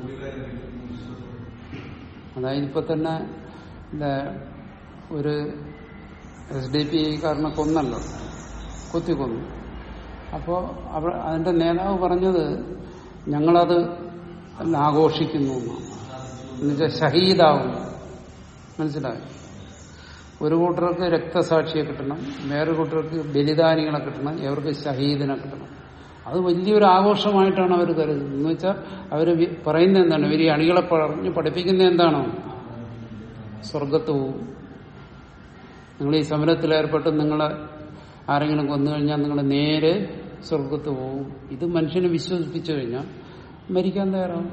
അതായത് ഇപ്പൊ തന്നെ ഇല്ലേ, ഒരു എസ് ഡി പി കാരനെ കൊന്നല്ലോ കുത്തിക്കൊന്നു അപ്പോ അവ അതിന്റെ നേതാവ് പറഞ്ഞത് ഞങ്ങളത് അല്ല ആഘോഷിക്കുന്നു എന്നാണ് എന്നുവെച്ചാൽ ഷഹീദാവുന്നു മനസ്സിലായി ഒരു കൂട്ടർക്ക് രക്തസാക്ഷിയെ കിട്ടണം വേറെ കൂട്ടർക്ക് ബലിദാനികളെ കിട്ടണം ഇവർക്ക് ഷഹീദിനെ കിട്ടണം അത് വലിയൊരു ആഘോഷമായിട്ടാണ് അവർ കരുതുന്നത് എന്ന് വെച്ചാൽ അവർ പറയുന്നത് എന്താണ് ഇവർ ഈ അണികളെ പറഞ്ഞ് പഠിപ്പിക്കുന്നത് എന്താണോ സ്വർഗത്ത് പോവും നിങ്ങൾ ഈ സമരത്തിൽ ഏർപ്പെട്ട് നിങ്ങളെ ആരെങ്കിലും കൊന്നു കഴിഞ്ഞാൽ നിങ്ങൾ നേരെ സ്വർഗത്ത് പോവും ഇത് മനുഷ്യനെ വിശ്വസിപ്പിച്ചു കഴിഞ്ഞാൽ മരിക്കാൻ തയ്യാറാവും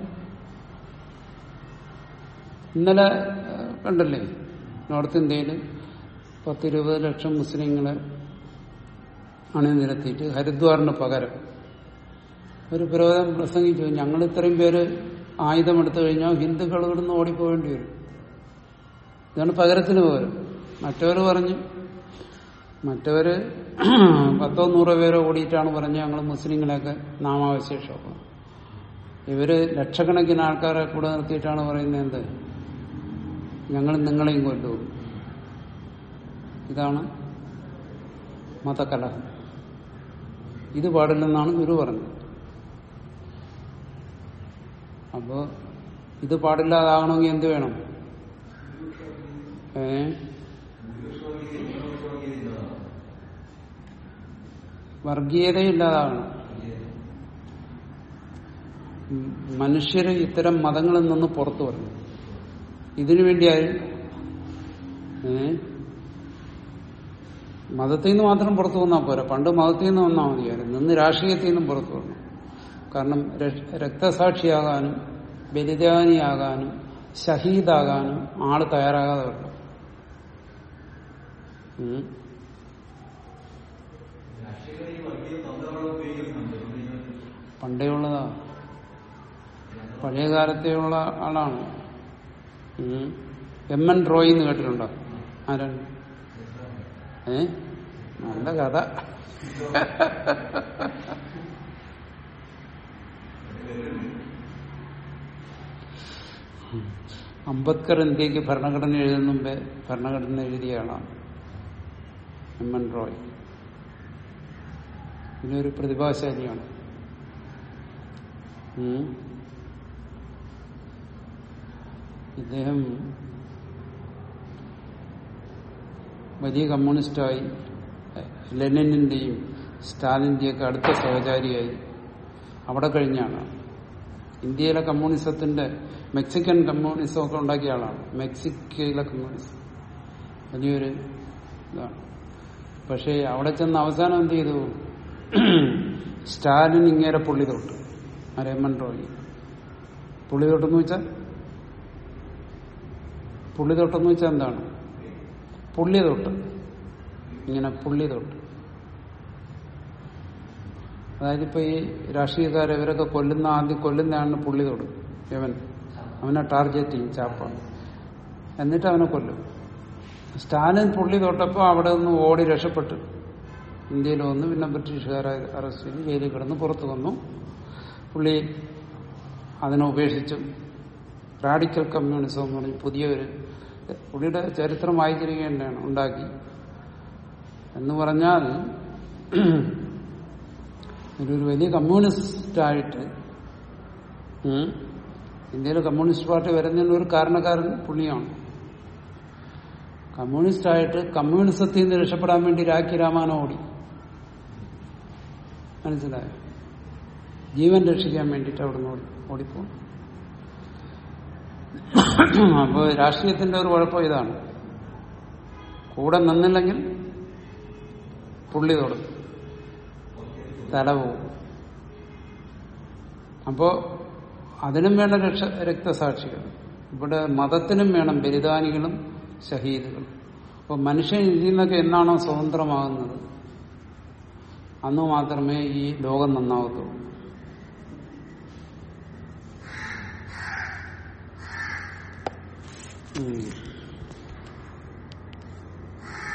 ഇന്നലെ ഏഹ്, കണ്ടല്ലേ നോർത്ത് ഇന്ത്യയിൽ പത്തിരുപത് ലക്ഷം മുസ്ലിങ്ങളെ അണിനിരത്തിയിട്ട് ഹരിദ്വാറിന് പകരം ഒരു പുരോഗമനം പ്രസംഗിച്ചു ഞങ്ങൾ ഇത്രയും പേര് ആയുധമെടുത്തു കഴിഞ്ഞാൽ ഹിന്ദുക്കൾ ഇവിടുന്ന് ഓടിപ്പോവേണ്ടി വരും ഇതാണ് പകരത്തിന് പകരം മറ്റവർ പറഞ്ഞു മറ്റവര് പത്തോ നൂറോ പേരോ ഓടിയിട്ടാണ് പറഞ്ഞ് ഞങ്ങൾ മുസ്ലിങ്ങളെയൊക്കെ നാമാവശേഷമാക്കണം ഇവര് ലക്ഷക്കണക്കിന് ആൾക്കാരെ കൂടെ നിർത്തിയിട്ടാണ് പറയുന്നത് എന്ത് ഞങ്ങൾ നിങ്ങളെയും കൊല്ലും ഇതാണ് മതകലഹം ഇത് പാടില്ലെന്നാണ് ഗുരു പറഞ്ഞത് അപ്പോ ഇത് പാടില്ലാതാകണമെങ്കിൽ എന്ത് വേണം ഏ വർഗീയത ഇല്ലാതാകണം ഉം, മനുഷ്യര് ഇത്തരം മതങ്ങളിൽ നിന്ന് പുറത്തു വരണം ഇതിനു വേണ്ടിയായി ഏ മതത്തിൽ നിന്ന് മാത്രം പുറത്തു വന്നാൽ പോരാ പണ്ട് മതത്തിൽ നിന്ന് വന്നാൽ മതിയായിരുന്നു ഇന്ന് രാഷ്ട്രീയത്തിൽ നിന്നും പുറത്തു വരണം കാരണം രക്ഷ- രക്തസാക്ഷിയാകാനും ബലിദാനിയാകാനും ഷഹീദാകാനും ആള് തയ്യാറാകാതെ വരണം ഉം. പണ്ടേ ഉള്ളതാ പഴയ കാലത്തെയുള്ള ആളാണ് ഉം. എം എൻ റോയ് എന്ന് കേട്ടിട്ടുണ്ടോ ആരാണ് ഏ നല്ല കഥ അംബേദ്കർ ഇന്ത്യക്ക് ഭരണഘടന എഴുതുന്ന മുമ്പേ ഭരണഘടന എഴുതിയ ആളാണ് എം എൻ റോയ് ഇതിനൊരു പ്രതിഭാശാലിയാണ് ഉം. ഇദ്ദേഹം വലിയ കമ്മ്യൂണിസ്റ്റായി ലെനിന്റെയും സ്റ്റാലിന്റെയൊക്കെ അടുത്ത സഹചാരിയായി അവിടെ കഴിഞ്ഞാണ് ഇന്ത്യയിലെ കമ്മ്യൂണിസത്തിന്റെ മെക്സിക്കൻ കമ്മ്യൂണിസം ഒക്കെ ഉണ്ടാക്കിയ ആളാണ് മെക്സിക്കയിലെ കമ്മ്യൂണിസം വലിയൊരു ഇതാണ് പക്ഷേ അവിടെ ചെന്ന് അവസാനം എന്ത് ചെയ്തു സ്റ്റാലിൻ ഇങ്ങേരെ പുള്ളി തൊട്ട് അരേമൻ റോയി പുള്ളി തൊട്ടെന്ന് വെച്ചാൽ പുള്ളി തൊട്ടെന്ന് വെച്ചാൽ എന്താണ് പുള്ളി തൊട്ട് ഇങ്ങനെ പുള്ളി തൊട്ട് അതായത് ഇപ്പൊ ഈ രാഷ്ട്രീയക്കാരെ ഇവരൊക്കെ കൊല്ലുന്ന ആദ്യം കൊല്ലുന്നതാണ് പുള്ളി തൊടും ഇവൻ അവനെ ടാർഗറ്റ് ചെയ്യും ചാപ്പ എന്നിട്ട് അവനെ കൊല്ലും സ്റ്റാലിൻ പുള്ളി തൊട്ടപ്പോൾ അവിടെ നിന്ന് ഓടി രക്ഷപ്പെട്ടു ഇന്ത്യയിൽ വന്നു പിന്നെ ബ്രിട്ടീഷുകാരെ അറസ്റ്റ് ചെയ്ത് ജയിലിൽ കിടന്ന് പുറത്തു വന്നു പുള്ളി അതിനെ ഉപേക്ഷിച്ചു റാഡിക്കൽ കമ്മ്യൂണിസം എന്ന് പറഞ്ഞ് പുതിയൊരു പുള്ളിയുടെ ചരിത്രം വായിച്ചിരിക്കേണ്ടതാണ് ഉണ്ടാക്കി എന്ന് പറഞ്ഞാൽ ഒരു ഒരു വലിയ കമ്മ്യൂണിസ്റ്റായിട്ട് ഉം, ഇന്ത്യയിലെ കമ്മ്യൂണിസ്റ്റ് പാർട്ടി വരുന്നതിന് ഒരു കാരണക്കാരൻ പുള്ളിയാണ് കമ്മ്യൂണിസ്റ്റായിട്ട് കമ്മ്യൂണിസത്തിൽ നിന്ന് രക്ഷപ്പെടാൻ വേണ്ടി രാഖി രാമാനോ ഓടി മനസ്സിലായോ ജീവൻ രക്ഷിക്കാൻ വേണ്ടിയിട്ട് അവിടുന്ന് ഓടി ഓടിപ്പോകും അപ്പോൾ രാഷ്ട്രീയത്തിന്റെ ഒരു കുഴപ്പം ഇതാണ് കൂടെ നിന്നില്ലെങ്കിൽ പുള്ളി തൊടും തല പോവും അപ്പോ അതിനും വേണ്ട രക്ഷ രക്തസാക്ഷികൾ ഇവിടെ മതത്തിനും വേണം ബലിദാനികളും ഷഹീദുകളും അപ്പോൾ മനുഷ്യൻ ഇതിൽ നിന്നൊക്കെ എന്നാണോ സ്വതന്ത്രമാകുന്നത് അന്ന് മാത്രമേ ഈ ലോകം നന്നാവത്തുള്ളൂ ഉം.